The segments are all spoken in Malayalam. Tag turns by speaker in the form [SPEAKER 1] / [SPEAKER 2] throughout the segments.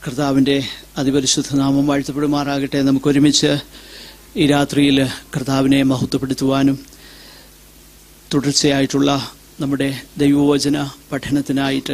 [SPEAKER 1] കർത്താവിൻ്റെ അതിപരിശുദ്ധ നാമം വാഴ്ത്തപ്പെടുമാറാകട്ടെ നമുക്കൊരുമിച്ച് ഈ രാത്രിയിൽ കർത്താവിനെ മഹത്വപ്പെടുത്തുവാനും തുടർച്ചയായിട്ടുള്ള നമ്മുടെ ദൈവവചന പഠനത്തിനായിട്ട്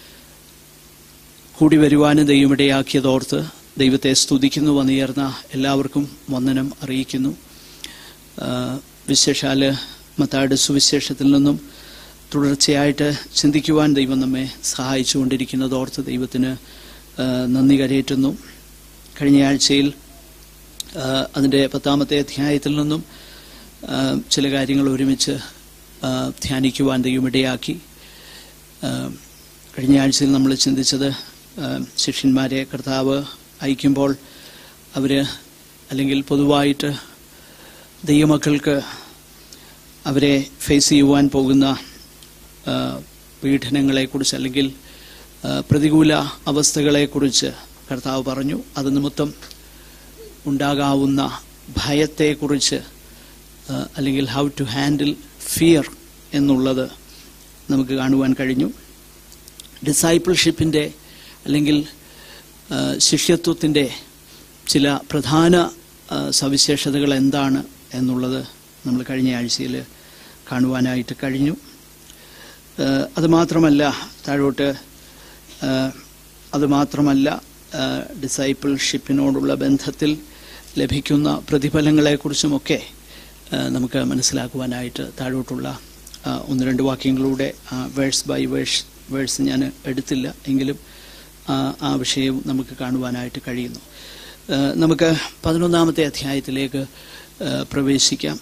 [SPEAKER 1] കൂടി വരുവാനും ദൈവമിടയാക്കിയതോർത്ത് ദൈവത്തെ സ്തുതിക്കുന്നു വന്നുയർന്ന എല്ലാവർക്കും വന്ദനം അറിയിക്കുന്നു ആ, വിശേഷാല് മത്തായുടെ സുവിശേഷത്തിൽ നിന്നും തുടർച്ചയായിട്ട് ചിന്തിക്കുവാൻ ദൈവം നമ്മെ സഹായിച്ചുകൊണ്ടിരിക്കുന്നതോർത്ത് ദൈവത്തിന് ആ, നന്ദി കരയേറ്റുന്നു കഴിഞ്ഞ ആഴ്ചയിൽ ആ, അതിൻ്റെ പത്താമത്തെ അധ്യായത്തിൽ നിന്നും ആ, ചില കാര്യങ്ങൾ ഒരുമിച്ച് ആ, ധ്യാനിക്കുവാൻ ദൈവമിടയാക്കി ആ, കഴിഞ്ഞ ആഴ്ചയിൽ നമ്മൾ ചിന്തിച്ചത് ആ, ശിഷ്യന്മാരെ കർത്താവ് അയക്കുമ്പോൾ അവർ അല്ലെങ്കിൽ പൊതുവായിട്ട് ദൈവമക്കൾക്ക് അവരെ ഫേസ് ചെയ്യുവാൻ പോകുന്ന ആ, പീഡനങ്ങളെക്കുറിച്ച് അല്ലെങ്കിൽ ആ, പ്രതികൂല അവസ്ഥകളെക്കുറിച്ച് കർത്താവ് പറഞ്ഞു അത് നിമിത്തം ഉണ്ടാകാവുന്ന ഭയത്തെക്കുറിച്ച് ആ, അല്ലെങ്കിൽ ഹൗ ടു ഹാൻഡിൽ ഫിയർ എന്നുള്ളത് നമുക്ക് കാണുവാൻ കഴിഞ്ഞു ഡിസൈപ്പിൾഷിപ്പിൻ്റെ അല്ലെങ്കിൽ ആ, ശിഷ്യത്വത്തിൻ്റെ ചില പ്രധാന ആ, സവിശേഷതകൾ എന്താണ് എന്നുള്ളത് നമ്മൾ കഴിഞ്ഞ ആഴ്ചയിൽ കാണുവാനായിട്ട് കഴിഞ്ഞു ആ, അത് മാത്രമല്ല താഴോട്ട് ആ, അത് മാത്രമല്ല ആ, ഡിസൈപ്പിൾഷിപ്പിനോടുള്ള ബന്ധത്തിൽ ലഭിക്കുന്ന പ്രതിഫലങ്ങളെക്കുറിച്ചുമൊക്കെ ആ, നമുക്ക് മനസ്സിലാക്കുവാനായിട്ട് താഴോട്ടുള്ള ആ, ഒന്ന് രണ്ട് വാക്യങ്ങളുടെ വേഴ്സ് ബൈ വേഴ്സ് വേഴ്സ് ഞാൻ എടുത്തില്ല എങ്കിലും ആ, ആ വിഷയം നമുക്ക് കാണുവാനായിട്ട് കഴിയുന്നു ആ, നമുക്ക് പതിനൊന്നാമത്തെ അധ്യായത്തിലേക്ക് ആ, പ്രവേശിക്കാം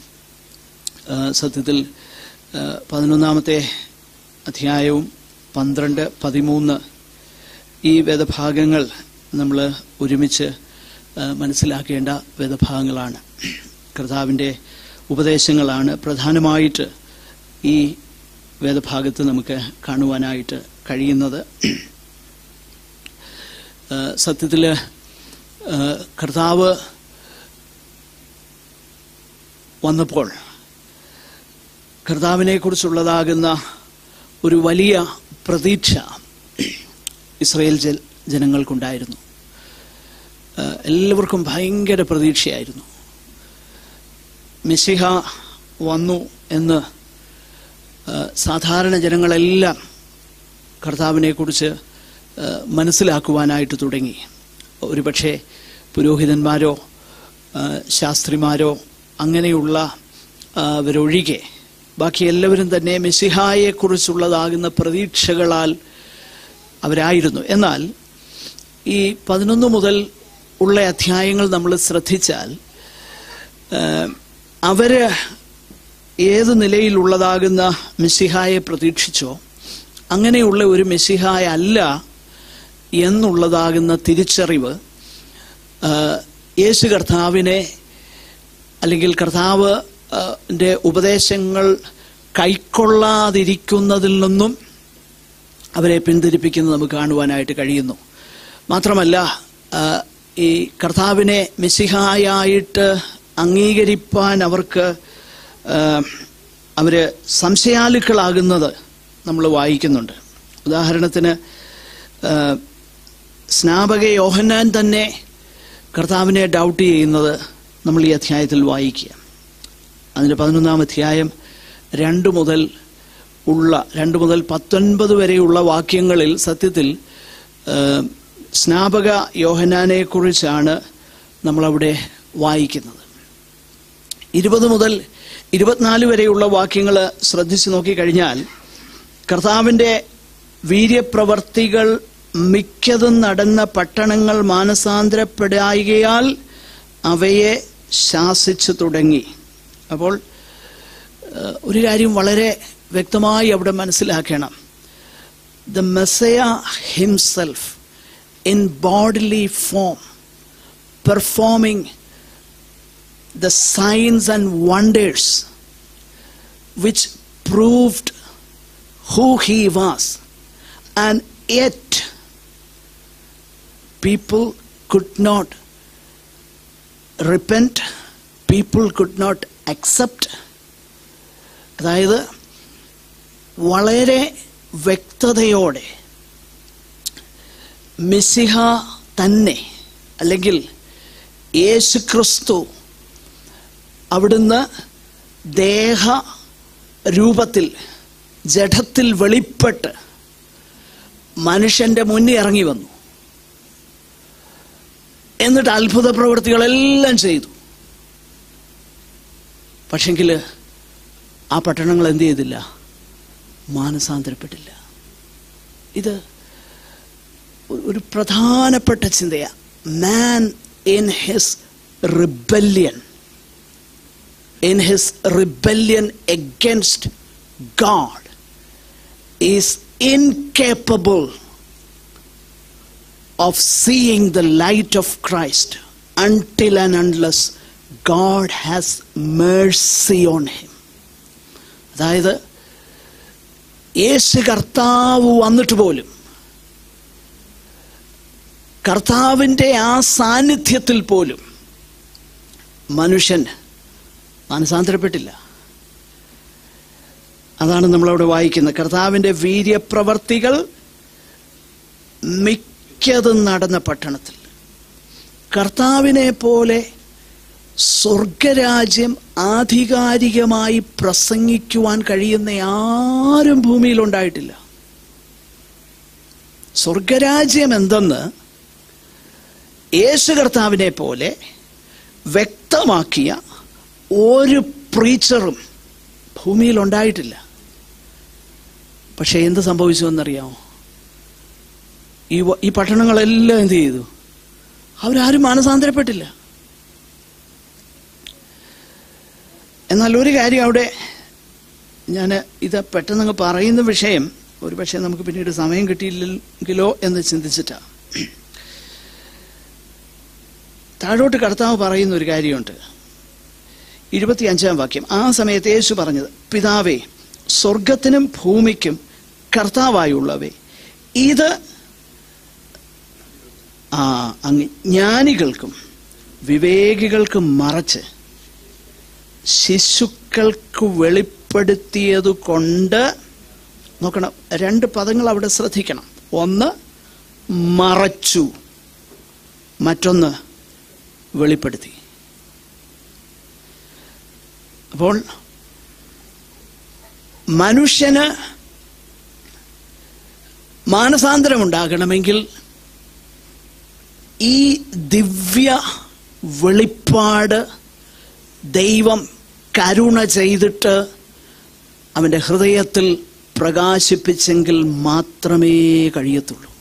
[SPEAKER 1] ആ, സത്യത്തിൽ ആ, പതിനൊന്നാമത്തെ അധ്യായവും പന്ത്രണ്ട് പതിമൂന്ന് ഈ വേദഭാഗങ്ങൾ നമ്മൾ ഒരുമിച്ച് ആ, മനസ്സിലാക്കേണ്ട വേദഭാഗങ്ങളാണ് കർത്താവിൻ്റെ ഉപദേശങ്ങളാണ് പ്രധാനമായിട്ട് ഈ വേദഭാഗത്ത് നമുക്ക് കാണുവാനായിട്ട് കഴിയുന്നത് സത്യത്തിൽ കർത്താവ് വന്നപ്പോൾ കർത്താവിനെ കുറിച്ചുള്ളതാകുന്ന ഒരു വലിയ പ്രതീക്ഷ ഇസ്രയേൽ ജ- ജനങ്ങൾക്കുണ്ടായിരുന്നു ആ, എല്ലാവർക്കും ഭയങ്കര പ്രതീക്ഷയായിരുന്നു മെസ്സിഹ വന്നു എന്ന് ആ, സാധാരണ ജനങ്ങളെല്ലാം കർത്താവിനെക്കുറിച്ച് ആ, മനസ്സിലാക്കുവാനായിട്ട് തുടങ്ങി ഒരുപക്ഷെ പുരോഹിതന്മാരോ ആ, ശാസ്ത്രിമാരോ അങ്ങനെയുള്ള ആ, അവരൊഴികെ ബാക്കി എല്ലാവരും തന്നെ മെസ്സിഹായെക്കുറിച്ചുള്ളതാകുന്ന പ്രതീക്ഷകളാൽ അവരായിരുന്നു എന്നാൽ ഈ പതിനൊന്ന് മുതൽ ഉള്ള അധ്യായങ്ങൾ നമ്മൾ ശ്രദ്ധിച്ചാൽ ആ, അവര് ഏത് നിലയിലുള്ളതാകുന്ന മെസ്സിഹായെ പ്രതീക്ഷിച്ചോ അങ്ങനെയുള്ള ഒരു മെസ്സിഹായ അല്ല എന്നുള്ളതാകുന്ന തിരിച്ചറിവ് ആ, യേശു കർത്താവിനെ അല്ലെങ്കിൽ കർത്താവ് ആ, ന്റെ ഉപദേശങ്ങൾ കൈക്കൊള്ളാതിരിക്കുന്നതിൽ നിന്നും അവരെ പിന്തിരിപ്പിക്കുന്നത് നമുക്ക് കാണുവാനായിട്ട് കഴിയുന്നു മാത്രമല്ല ആ, ഈ കർത്താവിനെ മെസ്സിഹായായിട്ട് അംഗീകരിപ്പാൻ അവർക്ക് ആ, അവര് സംശയാലുക്കളാകുന്നത് നമ്മൾ വായിക്കുന്നുണ്ട് ഉദാഹരണത്തിന് ആ, സ്നാപക യോഹന്നാൻ തന്നെ കർത്താവിനെ ഡൗട്ട് ചെയ്യുന്നത് നമ്മൾ ഈ അധ്യായത്തിൽ വായിക്കുക അതിൻ്റെ പതിനൊന്നാം അധ്യായം രണ്ട് മുതൽ ഉള്ള രണ്ട് മുതൽ പത്തൊൻപത് വരെയുള്ള വാക്യങ്ങളിൽ സത്യത്തിൽ ആ, സ്നാപക യോഹനാനെ കുറിച്ചാണ് നമ്മളവിടെ വായിക്കുന്നത് ഇരുപത് മുതൽ ഇരുപത്തിനാല് വരെയുള്ള വാക്യങ്ങൾ ശ്രദ്ധിച്ചു നോക്കിക്കഴിഞ്ഞാൽ കർത്താവിൻ്റെ വീര്യപ്രവർത്തികൾ മിക്കതും നടന്ന പട്ടണങ്ങൾ മാനസാന്തരപ്പെടായികയാൽ അവയെ ശാസിച്ചു തുടങ്ങി അപ്പോൾ ഏഹ്, ഒരു കാര്യം വളരെ വ്യക്തമായി അവിടെ മനസ്സിലാക്കണം the messiah himself in bodily form performing the signs and wonders which proved who he was and yet people could not repent people could not accept അതായത് വളരെ വ്യക്തതയോടെ മിസിഹ തന്നെ അല്ലെങ്കിൽ യേശുക്രിസ്തു അവിടുന്ന് ദേഹ രൂപത്തിൽ ജഡത്തിൽ വെളിപ്പെട്ട് മനുഷ്യന്റെ മുന്നിൽ ഇറങ്ങി വന്നു എന്നിട്ട് അത്ഭുത പ്രവൃത്തികളെല്ലാം ചെയ്തു പക്ഷെങ്കിൽ ആ പട്ടണങ്ങൾ എന്ത് ചെയ്തില്ല മാനസാന്തരപ്പെട്ടില്ല ഇത് ഒരു- ഒരു പ്രധാനപ്പെട്ട ചിന്തയാ man in his rebellion in his rebellion against God is incapable of seeing the light of Christ until and unless God has mercy on him. അതായത് യേശു കർത്താവ് വന്നിട്ട് പോലും കർത്താവിൻ്റെ ആ സാന്നിധ്യത്തിൽ പോലും മനുഷ്യൻ മനസാന്തരപ്പെട്ടില്ല അതാണ് നമ്മളവിടെ വായിക്കുന്നത് കർത്താവിൻ്റെ വീര്യപ്രവർത്തികൾ മിക്കതും നടന്ന പട്ടണത്തിൽ കർത്താവിനെ പോലെ സ്വർഗരാജ്യം ആധികാരികമായി പ്രസംഗിക്കുവാൻ കഴിയുന്ന ആരും ഭൂമിയിൽ ഉണ്ടായിട്ടില്ല സ്വർഗരാജ്യം എന്തെന്ന് യേശു കർത്താവിനെ പോലെ വ്യക്തമാക്കിയ ഒരു പ്രീച്ചറും ഭൂമിയിൽ ഉണ്ടായിട്ടില്ല പക്ഷെ എന്ത് സംഭവിച്ചു എന്നറിയാമോ ഈ വ- ഈ പട്ടണങ്ങളെല്ലാം എന്ത് ചെയ്തു അവരാരും മാനസാന്തരപ്പെട്ടില്ല എന്നാൽ ഒരു കാര്യം അവിടെ ഞാൻ ഇത് പെട്ടെന്ന് പറയുന്ന വിഷയം ഒരു പക്ഷേ നമുക്ക് പിന്നീട് സമയം കിട്ടിയില്ലെങ്കിലോ എന്ന് ചിന്തിച്ചിട്ടാ താഴോട്ട് കർത്താവ് പറയുന്ന ഒരു കാര്യമുണ്ട് ഇരുപത്തിയഞ്ചാം വാക്യം ആ സമയത്ത് യേശു പറഞ്ഞത് പിതാവേ സ്വർഗത്തിനും ഭൂമിക്കും കർത്താവായുള്ളവേ ഇത് ആ അങ്ങ് ജ്ഞാനികൾക്കും വിവേകികൾക്കും മറച്ച് ശിശുക്കൾക്ക് വെളിപ്പെടുത്തിയത് കൊണ്ട് നോക്കണം രണ്ട് പദങ്ങൾ അവിടെ ശ്രദ്ധിക്കണം ഒന്ന് മറച്ചു മറ്റൊന്ന് വെളിപ്പെടുത്തി അപ്പോൾ മനുഷ്യന് മാനസാന്തരമുണ്ടാകണമെങ്കിൽ ഈ ദിവ്യ വെളിപ്പാട് ദൈവം കരുണ ചെയ്തിട്ട് അവൻ്റെ ഹൃദയത്തിൽ പ്രകാശിപ്പിച്ചെങ്കിൽ മാത്രമേ കഴിയത്തുള്ളൂ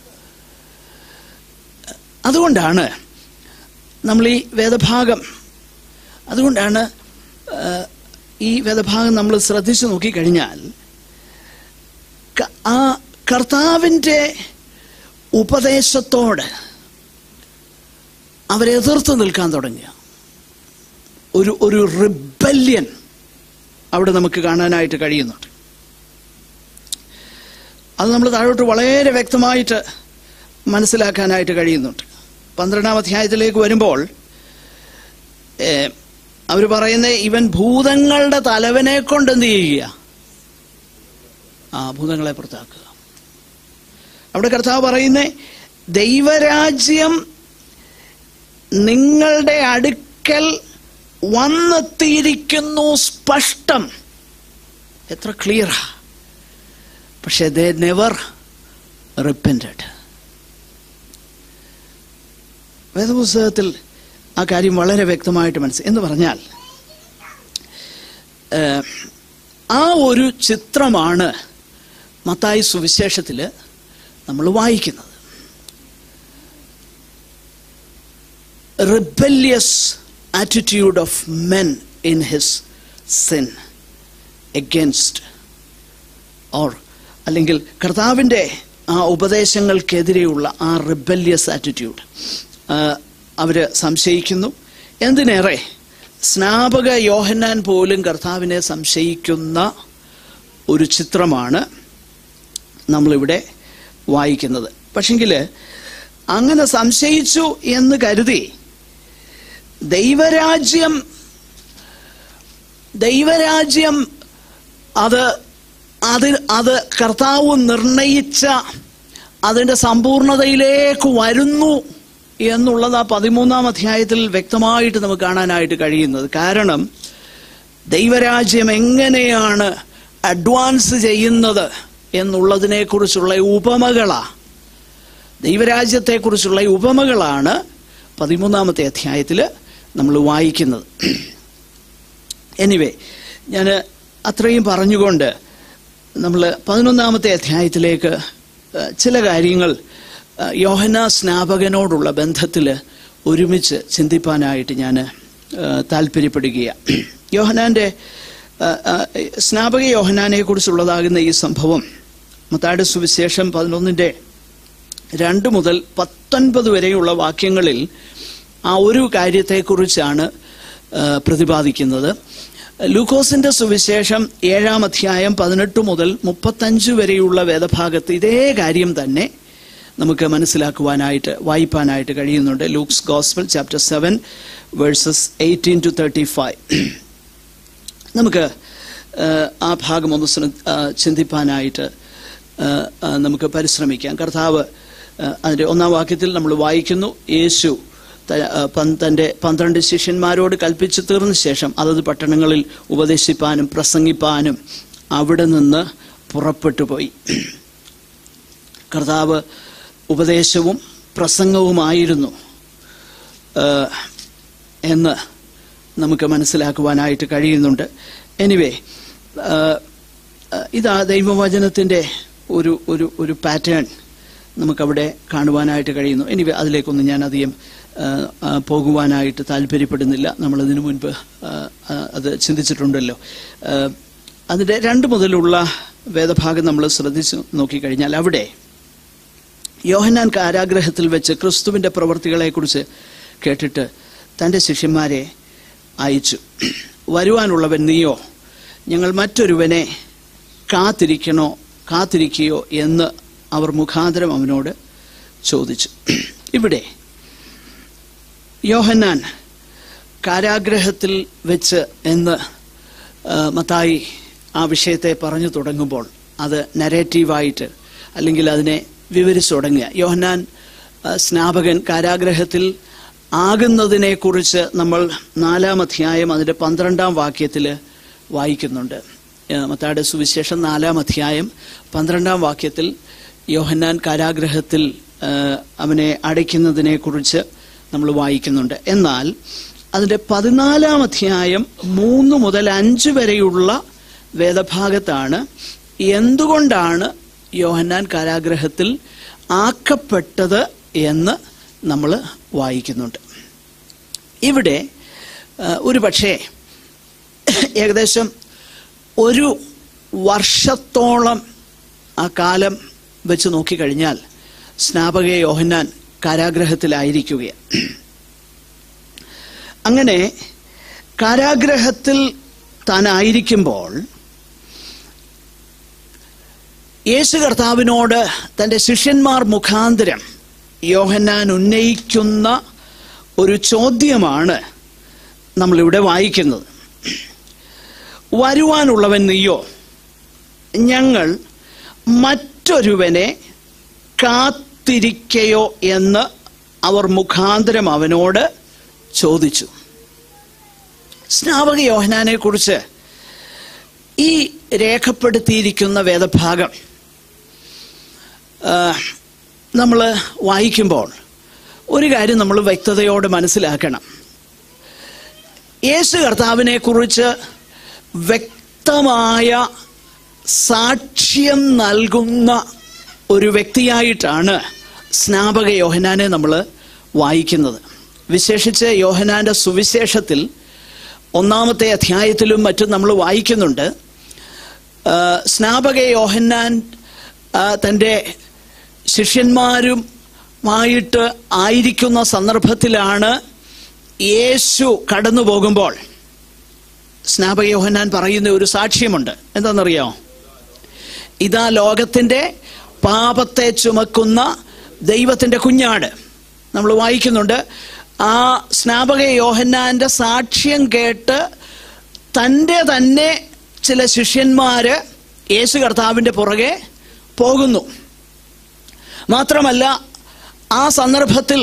[SPEAKER 1] അതുകൊണ്ടാണ് നമ്മൾ ഈ വേദഭാഗം അതുകൊണ്ടാണ് ആ, ഈ വേദഭാഗം നമ്മൾ ശ്രദ്ധിച്ചു നോക്കിക്കഴിഞ്ഞാൽ ക- ആ കർത്താവിൻ്റെ ഉപദേശത്തോട് അവരെതിർത്ത് നിൽക്കാൻ തുടങ്ങിയ ഒരു ഒരു റിബല്യൻ അവിടെ നമുക്ക് കാണാനായിട്ട് കഴിയുന്നുണ്ട് അത് നമ്മൾ താഴോട്ട് വളരെ വ്യക്തമായിട്ട് മനസ്സിലാക്കാനായിട്ട് കഴിയുന്നുണ്ട് പന്ത്രണ്ടാം അധ്യായത്തിലേക്ക് വരുമ്പോൾ അവർ പറയുന്ന ഇവൻ ഭൂതങ്ങളുടെ തലവനെ കൊണ്ട് എന്ത് ചെയ്യുക ആ ഭൂതങ്ങളെ പുറത്താക്കുക അവിടെ കർത്താവ് പറയുന്നേ ദൈവരാജ്യം നിങ്ങളുടെ അടുക്കൽ വന്നെത്തിയിരിക്കുന്നു സ്പഷ്ടം എത്ര ക്ലിയറാ പക്ഷെ ദേ നെവർ റിപ്പൻറ്റഡ് വേദപുസ്തകത്തിൽ ആ കാര്യം വളരെ വ്യക്തമായിട്ട് മനസ്സിൽ എന്ന് പറഞ്ഞാൽ ഏഹ്, ആ ഒരു ചിത്രമാണ് മത്തായി സുവിശേഷത്തിൽ നമ്മൾ വായിക്കുന്നത് rebellious attitude of men in his sin against or അല്ലെങ്കിൽ കർത്താവിൻ്റെ ആ ഉപദേശങ്ങൾക്കെതിരെയുള്ള ആ റിബല്യസ് ആറ്റിറ്റ്യൂഡ് അവർ സംശയിക്കുന്നു എന്തിനേറെ സ്നാപക യോഹന്നാൻ പോലും കർത്താവിനെ സംശയിക്കുന്ന ഒരു ചിത്രമാണ് നമ്മളിവിടെ വായിക്കുന്നത് പക്ഷെങ്കിൽ അങ്ങനെ സംശയിച്ചു എന്ന് കരുതി ദൈവരാജ്യം ദൈവരാജ്യം അത് അത് അത് കർത്താവ് നിർണയിച്ച അതിൻ്റെ സമ്പൂർണതയിലേക്ക് വരുന്നു എന്നുള്ളത് ആ പതിമൂന്നാം അധ്യായത്തിൽ വ്യക്തമായിട്ട് നമുക്ക് കാണാനായിട്ട് കഴിയുന്നത് കാരണം ദൈവരാജ്യം എങ്ങനെയാണ് അഡ്വാൻസ് ചെയ്യുന്നത് എന്നുള്ളതിനെക്കുറിച്ചുള്ള ഉപമകളാ ദൈവരാജ്യത്തെക്കുറിച്ചുള്ള ഉപമകളാണ് പതിമൂന്നാമത്തെ അധ്യായത്തിൽ നമ്മൾ വായിക്കുന്നത് എനിവേ ഞാൻ അത്രയും പറഞ്ഞുകൊണ്ട് നമ്മൾ പതിനൊന്നാമത്തെ അധ്യായത്തിലേക്ക് ഏഹ്, ചില കാര്യങ്ങൾ ഏഹ്, യോഹന സ്നാപകനോടുള്ള ബന്ധത്തിൽ ഒരുമിച്ച് ചിന്തിപ്പാനായിട്ട് ഞാൻ താല്പര്യപ്പെടുകയാണ് യോഹനാൻ്റെ ഏഹ്, ഏഹ്, സ്നാപക യോഹനാനെ കുറിച്ചുള്ളതാകുന്ന ഈ സംഭവം മത്തായുടെ സുവിശേഷം പതിനൊന്നിൻ്റെ രണ്ട് മുതൽ പത്തൊൻപത് വരെയുള്ള വാക്യങ്ങളിൽ ആ ഒരു കാര്യത്തെക്കുറിച്ചാണ് ആ, പ്രതിപാദിക്കുന്നത് ലൂക്കോസിന്റെ സുവിശേഷം ഏഴാം അധ്യായം പതിനെട്ട് മുതൽ മുപ്പത്തഞ്ച് വരെയുള്ള വേദഭാഗത്ത് ഇതേ കാര്യം തന്നെ നമുക്ക് മനസ്സിലാക്കുവാനായിട്ട് വായിപ്പാനായിട്ട് കഴിയുന്നുണ്ട് Luke's gospel chapter seven verses eighteen to thirty five നമുക്ക് ആ, ആ ഭാഗം ഒന്ന് ശ്രദ്ധ ആ, ചിന്തിപ്പാനായിട്ട് ആ, ആ, നമുക്ക് പരിശ്രമിക്കാം കർത്താവ് ആ, അതിൻ്റെ ഒന്നാം വാക്യത്തിൽ നമ്മൾ വായിക്കുന്നു യേശു ത- ആ, പൻ- തൻ്റെ പന്ത്രണ്ട് ശിഷ്യന്മാരോട് കൽപ്പിച്ചു തീർന്ന ശേഷം അതത് പട്ടണങ്ങളിൽ ഉപദേശിപ്പാനും പ്രസംഗിപ്പാനും അവിടെ നിന്ന് പുറപ്പെട്ടു പോയി കർത്താവ് ഉപദേശവും പ്രസംഗവുമായിരുന്നു ആ, എന്ന് നമുക്ക് മനസ്സിലാക്കുവാനായിട്ട് കഴിയുന്നുണ്ട് എനിവേ ഇതാ ദൈവവചനത്തിൻ്റെ ഒരു ഒരു ഒരു പാറ്റേൺ നമുക്കവിടെ കാണുവാനായിട്ട് കഴിയുന്നു എനിവേ അതിലേക്കൊന്നും ഞാൻ അധികം ആ, ആ, പോകുവാനായിട്ട് താല്പര്യപ്പെടുന്നില്ല നമ്മളതിനു മുൻപ് ആ, ആ, അത് ചിന്തിച്ചിട്ടുണ്ടല്ലോ ആ, അതിൻ്റെ രണ്ട് മുതലുള്ള വേദഭാഗം നമ്മൾ ശ്രദ്ധിച്ച് നോക്കിക്കഴിഞ്ഞാൽ അവിടെ യോഹന്നാൻ കാരാഗ്രഹത്തിൽ വെച്ച് ക്രിസ്തുവിൻ്റെ പ്രവൃത്തികളെക്കുറിച്ച് കേട്ടിട്ട് തൻ്റെ ശിഷ്യന്മാരെ അയച്ചു വരുവാനുള്ളവൻ നീയോ ഞങ്ങൾ മറ്റൊരുവനെ കാത്തിരിക്കണോ കാത്തിരിക്കുകയോ എന്ന് അവർ മുഖാന്തരം അവനോട് ചോദിച്ചു ഇവിടെ യോഹന്നാൻ കാരാഗ്രഹത്തിൽ വെച്ച് എന്ന് ആ, മത്തായി ആ വിഷയത്തെ പറഞ്ഞു തുടങ്ങുമ്പോൾ അത് നരേറ്റീവായിട്ട് അല്ലെങ്കിൽ അതിനെ വിവരിച്ചു തുടങ്ങുക യോഹന്നാൻ ആ, സ്നാപകൻ കാരാഗ്രഹത്തിൽ ആകുന്നതിനെക്കുറിച്ച് നമ്മൾ നാലാം അധ്യായം അതിൻ്റെ പന്ത്രണ്ടാം വാക്യത്തിൽ വായിക്കുന്നുണ്ട് ആ, മത്തായുടെ സുവിശേഷം നാലാം അധ്യായം പന്ത്രണ്ടാം വാക്യത്തിൽ യോഹന്നാൻ കാരാഗ്രഹത്തിൽ ആ, അവനെ അടയ്ക്കുന്നതിനെക്കുറിച്ച് നമ്മൾ വായിക്കുന്നുണ്ട് എന്നാൽ അതിൻ്റെ പതിനാലാം അധ്യായം മൂന്ന് മുതൽ അഞ്ച് വരെയുള്ള വേദഭാഗത്താണ് എന്തുകൊണ്ടാണ് യോഹന്നാൻ കാരാഗ്രഹത്തിൽ ആക്കപ്പെട്ടത് എന്ന് നമ്മൾ വായിക്കുന്നുണ്ട് ഇവിടെ ആ, ഒരു പക്ഷേ ഏകദേശം ഒരു വർഷത്തോളം ആ കാലം വെച്ച് നോക്കിക്കഴിഞ്ഞാൽ സ്നാപക യോഹന്നാൻ കാരാഗ്രഹത്തിലായിരിക്കുകയാണ് അങ്ങനെ കാരാഗ്രഹത്തിൽ താനായിരിക്കുമ്പോൾ യേശു കർത്താവിനോട് തൻ്റെ ശിഷ്യന്മാർ മുഖാന്തരം യോഹന്നാൻ ഉന്നയിക്കുന്ന ഒരു ചോദ്യമാണ് നമ്മളിവിടെ വായിക്കുന്നത് വരുവാനുള്ളവൻ നീയോ ഞങ്ങൾ മറ്റൊരുവനെ കാത്തിരിക്കയോ എന്ന് അവർ മുഖാന്തരം അവനോട് ചോദിച്ചു സ്നാപക യോഹനാനെ കുറിച്ച് ഈ രേഖപ്പെടുത്തിയിരിക്കുന്ന വേദഭാഗം നമ്മൾ വായിക്കുമ്പോൾ ഒരു കാര്യം നമ്മൾ വ്യക്തതയോടെ മനസ്സിലാക്കണം യേശു കർത്താവിനെ കുറിച്ച് വ്യക്തമായ സാക്ഷ്യം നൽകുന്ന ഒരു വ്യക്തിയായിട്ടാണ് സ്നാപക യോഹനാനെ നമ്മൾ വായിക്കുന്നത് വിശേഷിച്ച് യോഹനാന്റെ സുവിശേഷത്തിൽ ഒന്നാമത്തെ അധ്യായത്തിലും മറ്റും നമ്മൾ വായിക്കുന്നുണ്ട് ആ, സ്നാപക യോഹന്നാൻ ആ, തൻ്റെ ശിഷ്യന്മാരുമായിട്ട് ആയിരിക്കുന്ന സന്ദർഭത്തിലാണ് യേശു കടന്നു പോകുമ്പോൾ സ്നാപക യോഹന്നാൻ പറയുന്ന ഒരു സാക്ഷ്യമുണ്ട് എന്താണെന്നറിയാമോ ഇതാ ലോകത്തിൻ്റെ പാപത്തെ ചുമക്കുന്ന ദൈവത്തിൻ്റെ കുഞ്ഞാട് നമ്മൾ വായിക്കുന്നുണ്ട് ആ സ്നാപക യോഹന്നാന്റെ സാക്ഷ്യം കേട്ട് തൻ്റെ തന്നെ ചില ശിഷ്യന്മാര് യേശു കർത്താവിൻ്റെ പുറകെ പോകുന്നു മാത്രമല്ല ആ സന്ദർഭത്തിൽ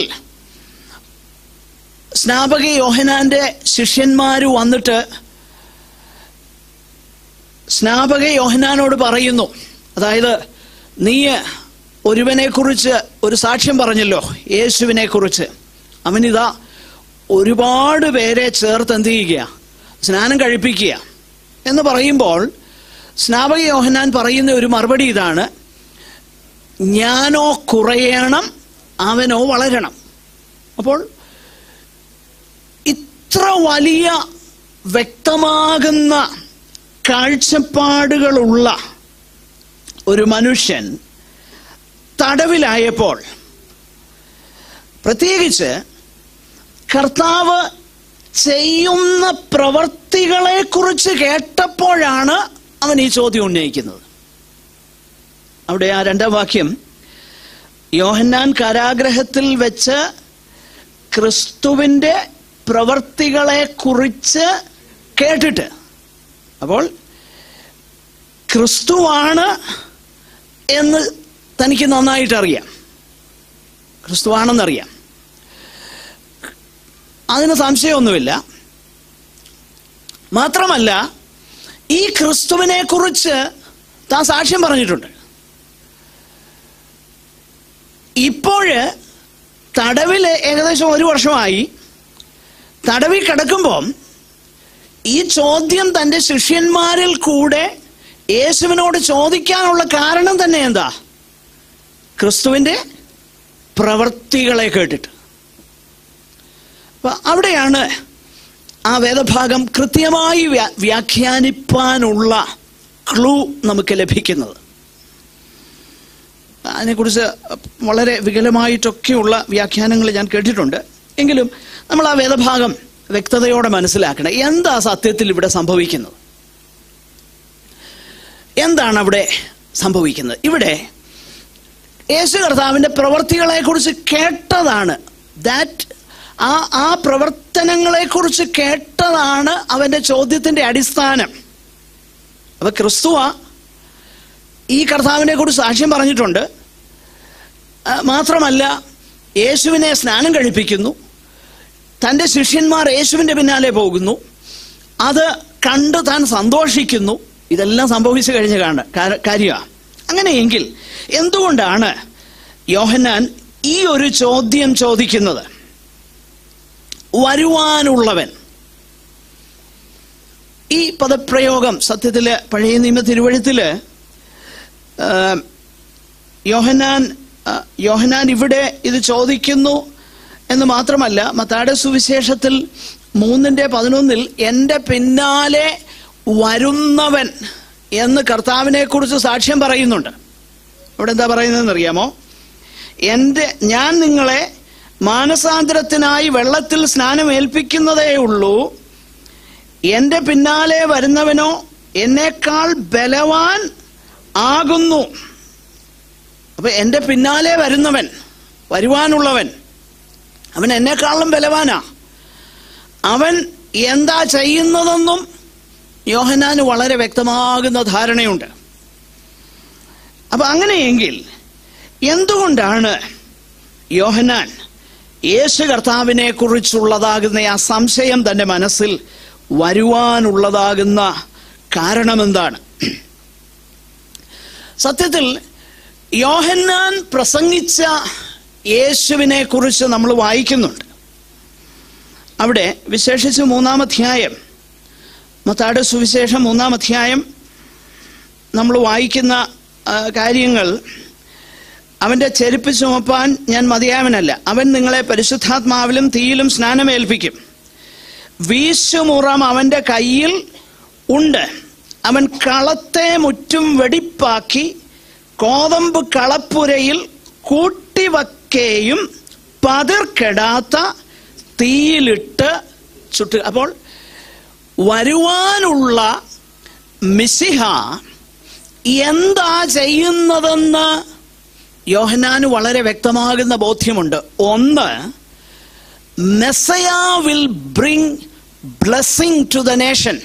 [SPEAKER 1] സ്നാപക യോഹനാന്റെ ശിഷ്യന്മാർ വന്നിട്ട് സ്നാപക യോഹനാനോട് പറയുന്നു അതായത് നീ ഒരുവനെ കുറിച്ച് ഒരു സാക്ഷ്യം പറഞ്ഞല്ലോ യേശുവിനെ കുറിച്ച് അവനിതാ ഒരുപാട് പേരെ ചേർത്ത് എന്ത് ചെയ്യുക സ്നാനം കഴിപ്പിക്കുക എന്ന് പറയുമ്പോൾ സ്നാപക യോഹനാൻ പറയുന്ന ഒരു മറുപടി ഇതാണ് ഞാനോ കുറയണം അവനോ വളരണം അപ്പോൾ ഇത്ര വലിയ വ്യക്തമാകുന്ന കാഴ്ചപ്പാടുകളുള്ള ഒരു മനുഷ്യൻ തടവിലായപ്പോൾ പ്രത്യേകിച്ച് കർത്താവ് ചെയ്യുന്ന പ്രവർത്തികളെ കുറിച്ച് കേട്ടപ്പോഴാണ് അവൻ ഈ ചോദ്യം ഉന്നയിക്കുന്നത് അവിടെ ആ രണ്ടാം വാക്യം യോഹന്നാൻ കാരാഗ്രഹത്തിൽ വെച്ച് ക്രിസ്തുവിന്റെ പ്രവർത്തികളെ കുറിച്ച് കേട്ടിട്ട് അപ്പോൾ ക്രിസ്തുവാണ് എന്ന് തനിക്ക് നന്നായിട്ട് അറിയാം ക്രിസ്തുവാണെന്നറിയാം അതിന് സംശയമൊന്നുമില്ല മാത്രമല്ല ഈ ക്രിസ്തുവിനെ കുറിച്ച് താൻ സാക്ഷ്യം പറഞ്ഞിട്ടുണ്ട് ഇപ്പോഴ് തടവിൽ ഏകദേശം ഒരു വർഷമായി തടവിൽ കിടക്കുമ്പം ഈ ചോദ്യം തൻ്റെ ശിഷ്യന്മാരിൽ കൂടെ യേശുവിനോട് ചോദിക്കാനുള്ള കാരണം തന്നെ എന്താ ക്രിസ്തുവിൻ്റെ പ്രവൃത്തികളെ കേട്ടിട്ട് അപ്പൊ അവിടെയാണ് ആ വേദഭാഗം കൃത്യമായി വ്യാ- വ്യാഖ്യാനിപ്പാനുള്ള ക്ലൂ നമുക്ക് ലഭിക്കുന്നത് അതിനെക്കുറിച്ച് വളരെ വികലമായിട്ടൊക്കെയുള്ള വ്യാഖ്യാനങ്ങൾ ഞാൻ കേട്ടിട്ടുണ്ട് എങ്കിലും നമ്മൾ ആ വേദഭാഗം വ്യക്തതയോടെ മനസ്സിലാക്കണം എന്താ സത്യത്തിൽ ഇവിടെ സംഭവിക്കുന്നത് എന്താണ് അവിടെ സംഭവിക്കുന്നത് ഇവിടെ യേശു കർത്താവിൻ്റെ പ്രവർത്തികളെക്കുറിച്ച് കേട്ടതാണ് ദാറ്റ് ആ ആ പ്രവർത്തനങ്ങളെക്കുറിച്ച് കേട്ടതാണ് അവൻ്റെ ചോദ്യത്തിൻ്റെ അടിസ്ഥാനം അപ്പൊ ക്രിസ്തുവ ഈ കർത്താവിനെ കുറിച്ച് സാക്ഷ്യം പറഞ്ഞിട്ടുണ്ട് ആ, മാത്രമല്ല യേശുവിനെ സ്നാനം കഴിപ്പിക്കുന്നു തൻ്റെ ശിഷ്യന്മാർ യേശുവിൻ്റെ പിന്നാലെ പോകുന്നു അത് കണ്ട് താൻ സന്തോഷിക്കുന്നു ഇതെല്ലാം സംഭവിച്ചു കഴിഞ്ഞ കാര്യമാണ് അങ്ങനെയെങ്കിൽ എന്തുകൊണ്ടാണ് യോഹന്നാൻ ഈ ഒരു ചോദ്യം ചോദിക്കുന്നത് വരുവാനുള്ളവൻ ഈ പദപ്രയോഗം സത്യത്തില് പഴയ നിയമ തിരുവഴുത്തില് ആ, യോഹന്നാൻ ആ, യോഹന്നാൻ ഇവിടെ ഇത് ചോദിക്കുന്നു എന്ന് മാത്രമല്ല മത്താടെ സുവിശേഷത്തിൽ മൂന്നിന്റെ പതിനൊന്നിൽ എൻ്റെ പിന്നാലെ വരുന്നവൻ എന്ന് കർത്താവിനെ കുറിച്ച് സാക്ഷ്യം പറയുന്നുണ്ട് അവിടെ എന്താ പറയുന്നതെന്ന് അറിയാമോ എൻ്റെ ഞാൻ നിങ്ങളെ മാനസാന്തരത്തിനായി വെള്ളത്തിൽ സ്നാനം ഏൽപ്പിക്കുന്നതേ ഉള്ളൂ എൻ്റെ പിന്നാലെ വരുന്നവനോ എന്നേക്കാൾ ബലവാൻ ആകുന്നു അപ്പൊ എൻ്റെ പിന്നാലെ വരുന്നവൻ വരുവാനുള്ളവൻ അവൻ എന്നെക്കാളും ബലവാനാ അവൻ എന്താ ചെയ്യുന്നതെന്നും യോഹനാന് വളരെ വ്യക്തമാകുന്ന ധാരണയുണ്ട് അപ്പൊ അങ്ങനെയെങ്കിൽ എന്തുകൊണ്ടാണ് യോഹനാൻ യേശു കർത്താവിനെ കുറിച്ചുള്ളതാകുന്ന ആ സംശയം തന്റെ മനസ്സിൽ വരുവാനുള്ളതാകുന്ന കാരണമെന്താണ് സത്യത്തിൽ യോഹന്നാൻ പ്രസംഗിച്ച യേശുവിനെ കുറിച്ച് നമ്മൾ വായിക്കുന്നുണ്ട് അവിടെ വിശേഷിച്ച് മൂന്നാം അധ്യായം മത്താട് സുവിശേഷം മൂന്നാം അധ്യായം നമ്മൾ വായിക്കുന്ന ആ, കാര്യങ്ങൾ അവന്റെ ചെരുപ്പ് ചുമപ്പാൻ ഞാൻ മതിയാവനല്ല അവൻ നിങ്ങളെ പരിശുദ്ധാത്മാവിലും തീയിലും സ്നാനമേൽപ്പിക്കും വീശുമുറം അവന്റെ കയ്യിൽ ഉണ്ട് അവൻ കളത്തെ മുറ്റും വെടിപ്പാക്കി കോതമ്പ് കളപ്പുരയിൽ കൂട്ടിവക്കേയും പതിർക്കെടാത്ത തീയിലിട്ട് ചുട്ട് അപ്പോൾ വരുവാനുള്ള മിസിഹ എന്താ ചെയ്യുന്നതെന്ന് യോഹനാന് വളരെ വ്യക്തമാകുന്ന ബോധ്യമുണ്ട് ഒന്ന് Messiah will bring blessing to the nation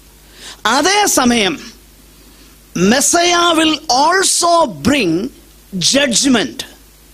[SPEAKER 1] അതേസമയം Messiah will also bring judgement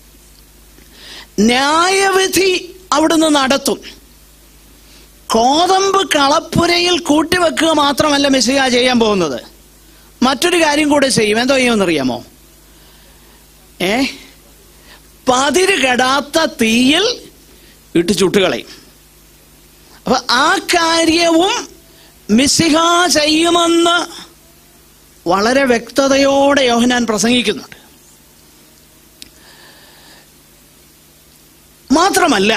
[SPEAKER 1] ന്യായവിധി അവിടുന്ന് നടത്തും കോതമ്പ് കളപ്പുരയിൽ കൂട്ടിവെക്കുക മാത്രമല്ല മെസ്സിഹ ചെയ്യാൻ പോകുന്നത് മറ്റൊരു കാര്യം കൂടെ ചെയ്യും എന്തോ ചെയ്യുമെന്നറിയാമോ ഏ പതിര് കെടാത്ത തീയിൽ ഇട്ട് ചുട്ടുകളയും അപ്പൊ ആ കാര്യവും മിസിഹ ചെയ്യുമെന്ന് വളരെ വ്യക്തതയോടെ യോഹനാൻ പ്രസംഗിക്കുന്നുണ്ട് മാത്രമല്ല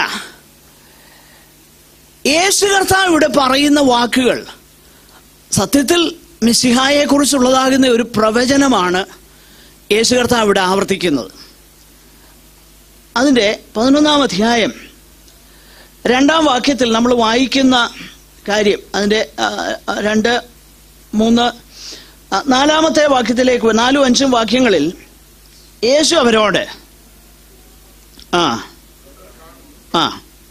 [SPEAKER 1] യേശു കർത്താവ് ഇവിടെ പറയുന്ന വാക്കുകൾ സത്യത്തിൽ മിസിഹായെ കുറിച്ചുള്ളതാകുന്ന ഒരു പ്രവചനമാണ് യേശു കർത്താവ് ഇവിടെ ആവർത്തിക്കുന്നത് അതിൻ്റെ പതിനൊന്നാം അധ്യായം രണ്ടാം വാക്യത്തിൽ നമ്മൾ വായിക്കുന്ന കാര്യം അതിൻ്റെ ആ, ആ, രണ്ട് മൂന്ന് ആ, നാലാമത്തെ വാക്യത്തിലേക്ക് വ- നാലും അഞ്ചും വാക്യങ്ങളിൽ യേശു അവരോട് ആ ആ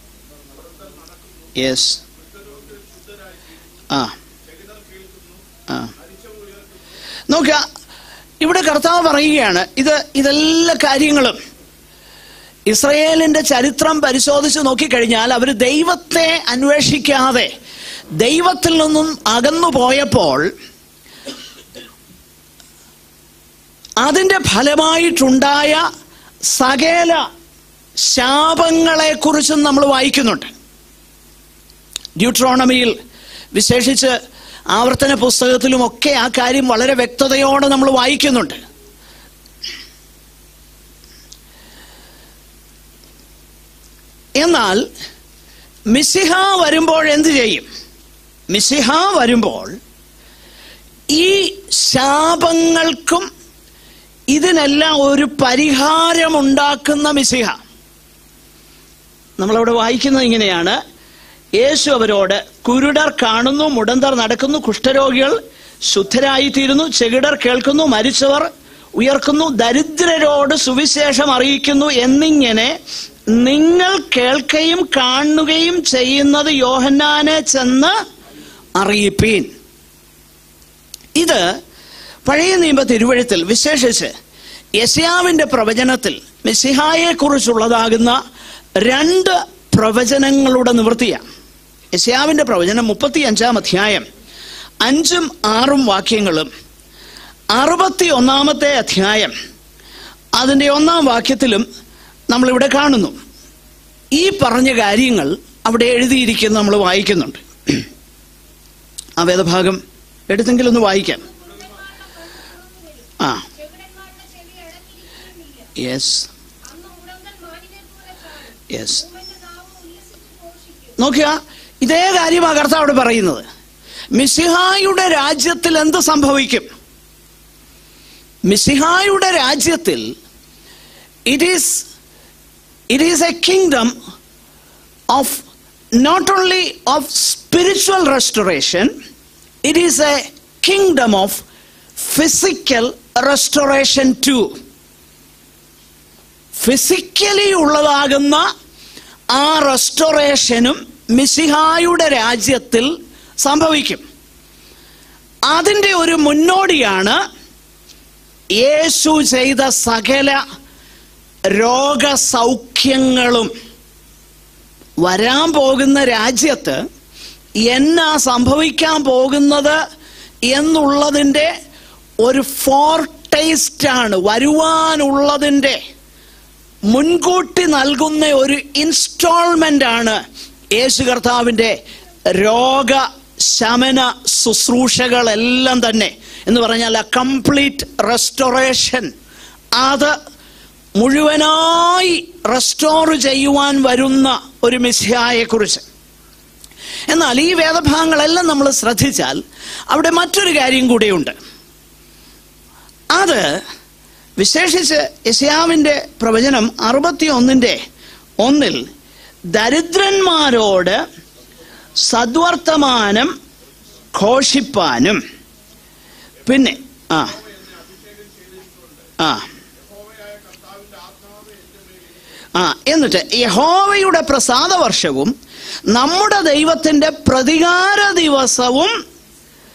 [SPEAKER 1] യെസ് ആ ആ നോക്കുക ഇവിടെ കർത്താവ് പറയുകയാണ് ഇത് ഇതെല്ലാ കാര്യങ്ങളും ഇസ്രയേലിന്റെ ചരിത്രം പരിശോധിച്ച് നോക്കിക്കഴിഞ്ഞാൽ അവർ ദൈവത്തെ അന്വേഷിക്കാതെ ദൈവത്തിൽ നിന്നും അകന്നു പോയപ്പോൾ അതിന്റെ ഫലമായിട്ടുണ്ടായ സകല ശാപങ്ങളെക്കുറിച്ചും നമ്മൾ വായിക്കുന്നുണ്ട് ഡ്യൂട്രോണമിയിൽ വിശേഷിച്ച് ആവർത്തന പുസ്തകത്തിലുമൊക്കെ ആ കാര്യം വളരെ വ്യക്തതയോടെ നമ്മൾ വായിക്കുന്നുണ്ട് എന്നാൽ മിസിഹ വരുമ്പോൾ എന്ത് ചെയ്യും മിസിഹ വരുമ്പോൾ ഈ ശാപങ്ങൾക്കും ഇതിനെല്ലാം ഒരു പരിഹാരമുണ്ടാക്കുന്ന മിസിഹ നമ്മളവിടെ വായിക്കുന്നത് ഇങ്ങനെയാണ് യേശു അവരോട് കുരുടർ കാണുന്നു മുടന്തർ നടക്കുന്നു കുഷ്ഠരോഗികൾ ശുദ്ധരായിത്തീരുന്നു ചെകിടർ കേൾക്കുന്നു മരിച്ചവർ ഉയർക്കുന്നു ദരിദ്രരോട് സുവിശേഷം അറിയിക്കുന്നു എന്നിങ്ങനെ നിങ്ങൾ കേൾക്കുകയും കാണുകയും ചെയ്യുന്നത് യോഹന്നാനെ ചെന്ന് അറിയിപ്പീൻ ഇത് പഴയ നിയമ തിരുവഴുത്തിൽ വിശേഷിച്ച് യശയാവിന്റെ പ്രവചനത്തിൽ മെസ്സിഹായെ കുറിച്ചുള്ളതാകുന്ന രണ്ട് പ്രവചനങ്ങളുടെ നിവൃത്തിയാണ് യശയാവിന്റെ പ്രവചനം മുപ്പത്തി അഞ്ചാം അധ്യായം അഞ്ചും ആറും വാക്യങ്ങളും അറുപത്തി ഒന്നാമത്തെ അധ്യായം അതിൻ്റെ ഒന്നാം വാക്യത്തിലും നമ്മളിവിടെ കാണുന്നു ഈ പറഞ്ഞ കാര്യങ്ങൾ അവിടെ എഴുതിയിരിക്കുന്നത് നമ്മൾ വായിക്കുന്നുണ്ട് ആ വേദഭാഗം എടുത്തെങ്കിലും ഒന്ന് വായിക്കാം ആ
[SPEAKER 2] ചെകിടന്മാരുടെ ചെവി അടങ്ങിയിരിക്കുകയുമില്ല.
[SPEAKER 1] യെസ്
[SPEAKER 2] അന്ന് ഉറങ്ങൽ മാനിനെപ്പോലെ ചാടും.
[SPEAKER 1] യെസ്
[SPEAKER 2] ഉമ്മന്റെ നാവ് ഉല്ലസിച്ച് ഘോഷിക്കും.
[SPEAKER 1] നോക്കുക ഇതേ കാര്യമാണ് കർത്താവ് അവിടെ പറയുന്നത് മിസിഹായുടെ രാജ്യത്തിൽ എന്ത് സംഭവിക്കും മിസിഹായുടെ രാജ്യത്തിൽ it is it is a kingdom of not only of spiritual restoration it is a kingdom of physical restoration to physically ഉള്ളതാകുന്ന ആ റെസ്റ്റോറേഷനും മിസിഹായുടെ രാജ്യത്തിൽ സംഭവിക്കും അതിൻ്റെ ഒരു മുന്നോടിയാണ് യേശു ചെയ്ത സകല രോഗസൗഖ്യങ്ങളും വരാൻ പോകുന്ന രാജ്യത്ത് എന്നാ സംഭവിക്കാൻ പോകുന്നത് എന്നുള്ളതിൻ്റെ ഒരു ഫോർട്ടേസ്റ്റ് ആണ് വരുവാനുള്ളതിൻ്റെ മുൻകൂട്ടി നൽകുന്ന ഒരു ഇൻസ്റ്റാൾമെന്റ് ആണ് യേശു കർത്താവിൻ്റെ രോഗശമന ശുശ്രൂഷകളെല്ലാം തന്നെ എന്ന് പറഞ്ഞാൽ ആ കംപ്ലീറ്റ് റെസ്റ്റോറേഷൻ അത് മുഴുവനായി റെസ്റ്റോർ ചെയ്യുവാൻ വരുന്ന ഒരു മിസ്യായെക്കുറിച്ച് എന്നാൽ ഈ വേദഭാഗങ്ങളെല്ലാം നമ്മൾ ശ്രദ്ധിച്ചാൽ അവിടെ മറ്റൊരു കാര്യം കൂടിയുണ്ട് അത് വിശേഷിച്ച് യശയാവിൻ്റെ പ്രവചനം അറുപത്തി ഒന്നിൻ്റെ ഒന്നിൽ ദരിദ്രന്മാരോട് സദ്വർത്തമാനം ഘോഷിപ്പാനും പിന്നെ ആ ആ ആ എന്നിട്ട് യഹോവയുടെ പ്രസാദ വർഷവും നമ്മുടെ ദൈവത്തിൻ്റെ പ്രതികാര ദിവസവും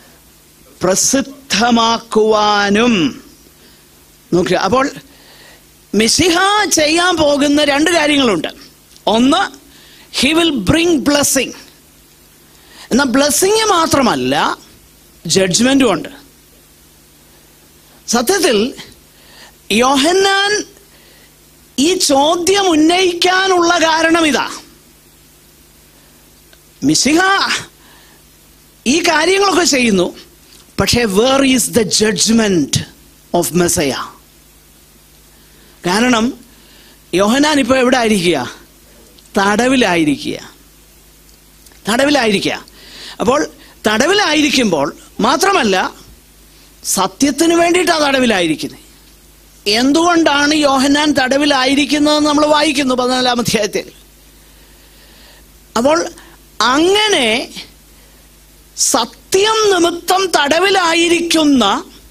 [SPEAKER 1] പ്രസിദ്ധമാക്കുവാനും നോക്കുക അപ്പോൾ മിസിഹ ചെയ്യാൻ പോകുന്ന രണ്ട് കാര്യങ്ങളുണ്ട് ഒന്ന് ഹി വിൽ ബ്രിങ് ബ്ലെസ്സിങ് എന്നാൽ ബ്ലെസ്സിങ് മാത്രമല്ല ജഡ്ജ്മെന്റും ഉണ്ട് സത്യത്തിൽ യോഹന്നാൻ ഈ ചോദ്യം ഉന്നയിക്കാനുള്ള കാരണം ഇതാ മിസിഹ ഈ കാര്യങ്ങളൊക്കെ ചെയ്യുന്നു പക്ഷേ where is the judgement of Messiah കാരണം യോഹനാൻ ഇപ്പോൾ എവിടെ ആയിരിക്കുക തടവിലായിരിക്കുക തടവിലായിരിക്കുക അപ്പോൾ തടവിലായിരിക്കുമ്പോൾ മാത്രമല്ല സത്യത്തിന് വേണ്ടിയിട്ടാണ് തടവിലായിരിക്കുന്നത് എന്തുകൊണ്ടാണ് യോഹന്നാൻ തടവിലായിരിക്കുന്നതെന്ന് നമ്മൾ വായിക്കുന്നു പതിനാലാം അധ്യായത്തിൽ അപ്പോൾ അങ്ങനെ സത്യം നിമിത്തം തടവിലായിരിക്കുന്ന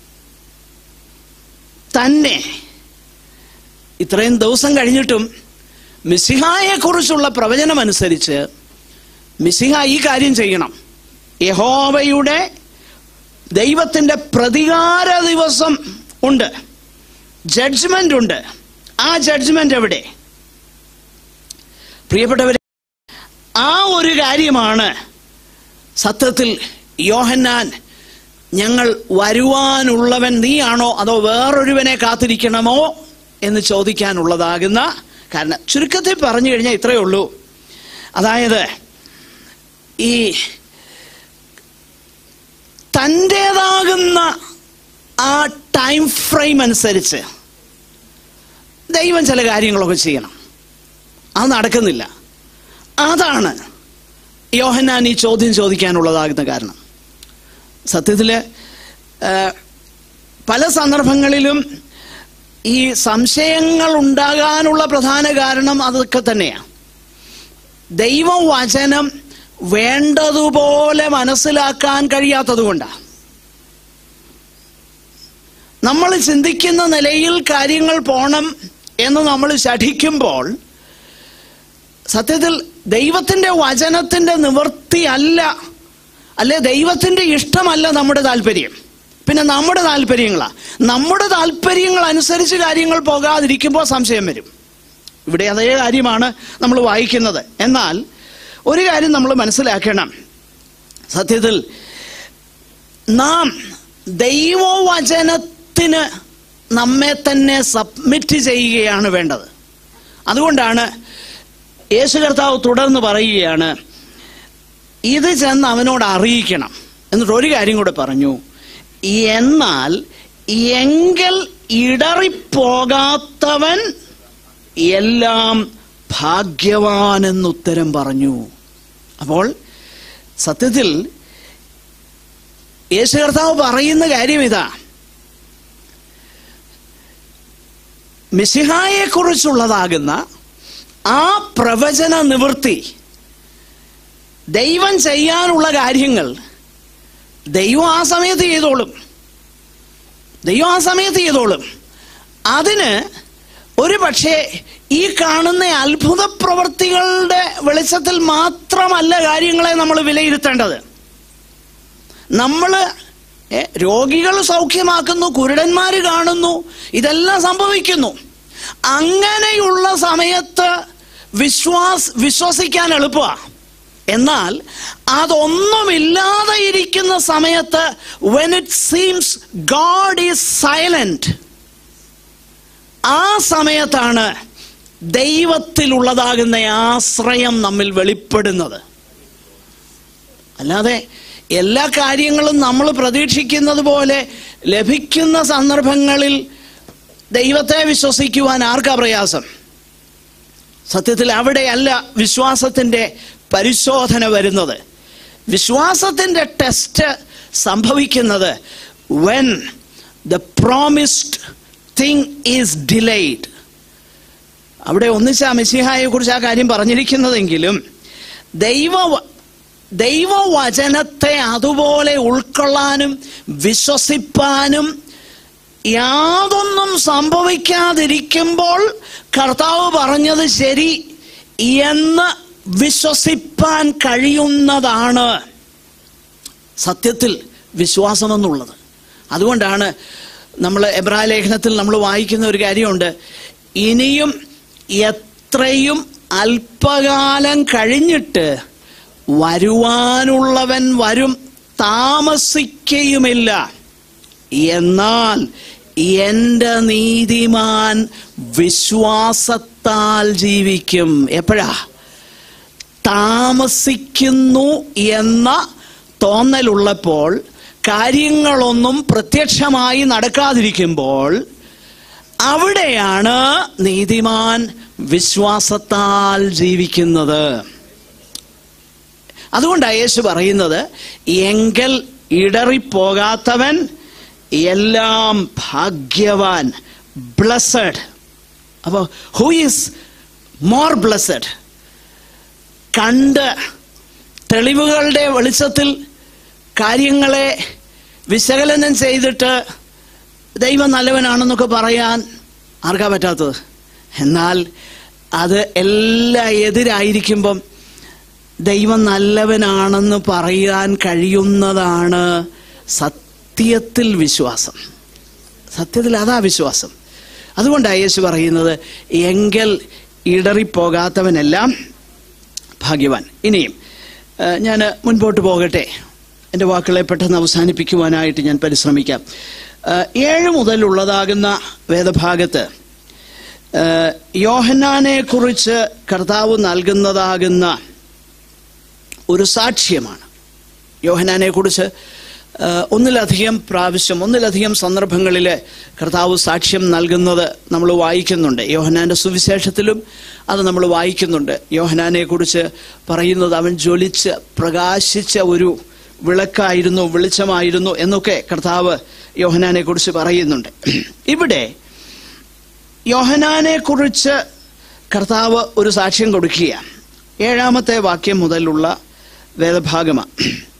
[SPEAKER 1] തന്നെ ഇത്രയും ദിവസം കഴിഞ്ഞിട്ടും മിസിഹായെ കുറിച്ചുള്ള പ്രവചനമനുസരിച്ച് മിസിഹ ഈ കാര്യം ചെയ്യണം യഹോവയുടെ ദൈവത്തിൻ്റെ പ്രതികാര ദിവസം ഉണ്ട് ജഡ്ജ്മെന്റ് ഉണ്ട് ആ ജഡ്ജ്മെന്റ് എവിടെ പ്രിയപ്പെട്ടവരെ ആ ഒരു കാര്യമാണ് സത്യത്തിൽ യോഹന്നാൻ ഞങ്ങൾ വരുവാനുള്ളവൻ നീയാണോ അതോ വേറൊരുവനെ കാത്തിരിക്കണമോ എന്ന് ചോദിക്കാനുള്ളതാകുന്ന കാരണം ചുരുക്കത്തിൽ പറഞ്ഞു കഴിഞ്ഞാൽ ഇത്രയേ ഉള്ളൂ അതായത് ഈ തൻ്റേതാകുന്ന ആ ടൈം ഫ്രെയിം അനുസരിച്ച് ദൈവം ചില കാര്യങ്ങളൊക്കെ ചെയ്യണം അത് നടക്കുന്നില്ല അതാണ് യോഹന്നാൻ ഈ ചോദ്യം ചോദിക്കാനുള്ളതാകുന്ന കാരണം സത്യത്തിൽ പല സന്ദർഭങ്ങളിലും ഈ സംശയങ്ങൾ ഉണ്ടാകാനുള്ള പ്രധാന കാരണം അതൊക്കെ തന്നെയാണ് ദൈവവചനം വേണ്ടതുപോലെ മനസ്സിലാക്കാൻ കഴിയാത്തത് കൊണ്ടാണ് നമ്മൾ ചിന്തിക്കുന്ന നിലയിൽ കാര്യങ്ങൾ പോണം എന്ന് നമ്മൾ ശഠിക്കുമ്പോൾ സത്യത്തിൽ ദൈവത്തിൻ്റെ വചനത്തിൻ്റെ നിവൃത്തി അല്ല അല്ലെ ദൈവത്തിൻ്റെ ഇഷ്ടമല്ല നമ്മുടെ താല്പര്യം പിന്നെ നമ്മുടെ താല്പര്യങ്ങളാ നമ്മുടെ താല്പര്യങ്ങൾ അനുസരിച്ച് കാര്യങ്ങൾ പോകാതിരിക്കുമ്പോൾ സംശയം വരും ഇവിടെ അതേ കാര്യമാണ് നമ്മൾ വായിക്കുന്നത് എന്നാൽ ഒരു കാര്യം നമ്മൾ മനസ്സിലാക്കണം സത്യത്തിൽ നാം ദൈവവചനത്തിന് നമ്മെ തന്നെ സബ്മിറ്റ് ചെയ്യുകയാണ് വേണ്ടത് അതുകൊണ്ടാണ് യേശു കർത്താവ് തുടർന്ന് പറയുകയാണ് ഇത് ചെന്ന് അവനോട് അറിയിക്കണം എന്നിട്ട് ഒരു കാര്യം കൂടെ പറഞ്ഞു എന്നാൽ എങ്കിൽ ഇടറിപ്പോകാത്തവൻ എല്ലാം ഭാഗ്യവാൻ എന്നുത്തരം പറഞ്ഞു അപ്പോൾ സത്യത്തിൽ യേശു കർത്താവ് പറയുന്ന കാര്യം ഇതാ മിസിഹായെ കുറിച്ചുള്ളതാകുന്ന ആ പ്രവചന നിവൃത്തി ദൈവം ചെയ്യാനുള്ള കാര്യങ്ങൾ ദൈവം ആ സമയത്ത് ചെയ്തോളും ദൈവം ആ സമയത്ത് ചെയ്തോളും അതിന് ഒരു പക്ഷേ ഈ കാണുന്ന അത്ഭുത പ്രവർത്തികളുടെ വെളിച്ചത്തിൽ മാത്രമല്ല കാര്യങ്ങളെ നമ്മൾ വിലയിരുത്തേണ്ടത് നമ്മൾ രോഗികൾ സൗഖ്യമാക്കുന്നു കുരുടന്മാർ കാണുന്നു ഇതെല്ലാം സംഭവിക്കുന്നു അങ്ങനെയുള്ള സമയത്ത് വിശ്വാസ് വിശ്വസിക്കാൻ എളുപ്പമാണ് എന്നാൽ അതൊന്നുമില്ലാതെ ഇരിക്കുന്ന സമയത്ത് when it seems God is silent ആ സമയത്താണ് ദൈവത്തിലുള്ളതാകുന്ന ആശ്രയം നമ്മിൽ വെളിപ്പെടുന്നത് അല്ലാതെ എല്ലാ കാര്യങ്ങളും നമ്മൾ പ്രതീക്ഷിക്കുന്നത് പോലെ ലഭിക്കുന്ന സന്ദർഭങ്ങളിൽ ദൈവത്തെ വിശ്വസിക്കുവാൻ ആർക്കാ പ്രയാസം സത്യത്തിൽ അവിടെയല്ല വിശ്വാസത്തിൻ്റെ പരിശോധന വരുന്നത് വിശ്വാസത്തിൻ്റെ ടെസ്റ്റ് സംഭവിക്കുന്നത് when the promised thing is delayed അവിടെ ഒന്നിച്ച മിസിഹായെ കുറിച്ച് ആ കാര്യം പറഞ്ഞിരിക്കുന്നതെങ്കിലും ദൈവ ദൈവവചനത്തെ അതുപോലെ ഉൾക്കൊള്ളാനും വിശ്വസിപ്പാനും യാതൊന്നും സംഭവിക്കാതിരിക്കുമ്പോൾ കർത്താവ് പറഞ്ഞത് ശരി എന്ന് വിശ്വസിപ്പാൻ കഴിയുന്നതാണ് സത്യത്തിൽ വിശ്വാസമെന്നുള്ളത് അതുകൊണ്ടാണ് നമ്മൾ എബ്രാ ലേഖനത്തിൽ നമ്മൾ വായിക്കുന്ന ഒരു കാര്യമുണ്ട് ഇനിയും എത്രയും അല്പകാലം കഴിഞ്ഞിട്ട് വരുവാനുള്ളവൻ വരും താമസിക്കയുമില്ല എന്നാൽ എൻ്റെ നീതിമാൻ വിശ്വാസത്താൽ ജീവിക്കും എപ്പോഴാ താമസിക്കുന്നു എന്ന തോന്നലുള്ളപ്പോൾ കാര്യങ്ങളൊന്നും പ്രത്യക്ഷമായി നടക്കാതിരിക്കുമ്പോൾ അവിടെയാണ് നീതിമാൻ വിശ്വാസത്താൽ ജീവിക്കുന്നത് അതുകൊണ്ടാണ് യേശു പറയുന്നത് എങ്കിൽ ഇടറിപ്പോകാത്തവൻ എല്ലാം ഭാഗ്യവാൻ ബ്ലസ്സഡ് അപ്പോൾ ഹൂ ഈസ് മോർ ബ്ലസ്സഡ് കണ്ട് തെളിവുകളുടെ വെളിച്ചത്തിൽ കാര്യങ്ങളെ വിശകലനം ചെയ്തിട്ട് ദൈവം നല്ലവനാണെന്നൊക്കെ പറയാൻ ആർക്കാ പറ്റാത്തത് എന്നാൽ അത് എല്ലാം എതിരായിരിക്കുമ്പം ദൈവം നല്ലവനാണെന്ന് പറയാൻ കഴിയുന്നതാണ് സത്യത്തിൽ വിശ്വാസം സത്യത്തിൽ അതാ വിശ്വാസം അതുകൊണ്ടാണ് യേശു പറയുന്നത് എങ്കിൽ ഇടറിപ്പോകാത്തവനെല്ലാം ഭാഗ്യവാൻ ഇനിയും ഞാൻ മുൻപോട്ട് പോകട്ടെ എൻ്റെ വാക്കുകളെ പെട്ടെന്ന് അവസാനിപ്പിക്കുവാനായിട്ട് ഞാൻ പരിശ്രമിക്കാം ഏഹ് ഏഴ് മുതലുള്ളതാകുന്ന വേദഭാഗത്ത് ഏഹ് യോഹന്നാനെ കുറിച്ച് കർത്താവ് നൽകുന്നതാകുന്ന ഒരു സാക്ഷ്യമാണ് യോഹനാനെ കുറിച്ച് ഒന്നിലധികം പ്രാവശ്യം ഒന്നിലധികം സന്ദർഭങ്ങളിൽ കർത്താവ് സാക്ഷ്യം നൽകുന്നത് നമ്മൾ വായിക്കുന്നുണ്ട് യോഹനാന്റെ സുവിശേഷത്തിലും അത് നമ്മൾ വായിക്കുന്നുണ്ട് യോഹനാനെ കുറിച്ച് പറയുന്നത് അവൻ ജ്വലിച്ച് പ്രകാശിച്ച ഒരു വിളക്കായിരുന്നു വെളിച്ചമായിരുന്നു എന്നൊക്കെ കർത്താവ് യോഹനാനെ കുറിച്ച് പറയുന്നുണ്ട് ഇവിടെ യോഹനാനെ കുറിച്ച് കർത്താവ് ഒരു സാക്ഷ്യം കൊടുക്കുകയാണ് ഏഴാമത്തെ വാക്യം മുതലുള്ള വേദഭാഗമാണ്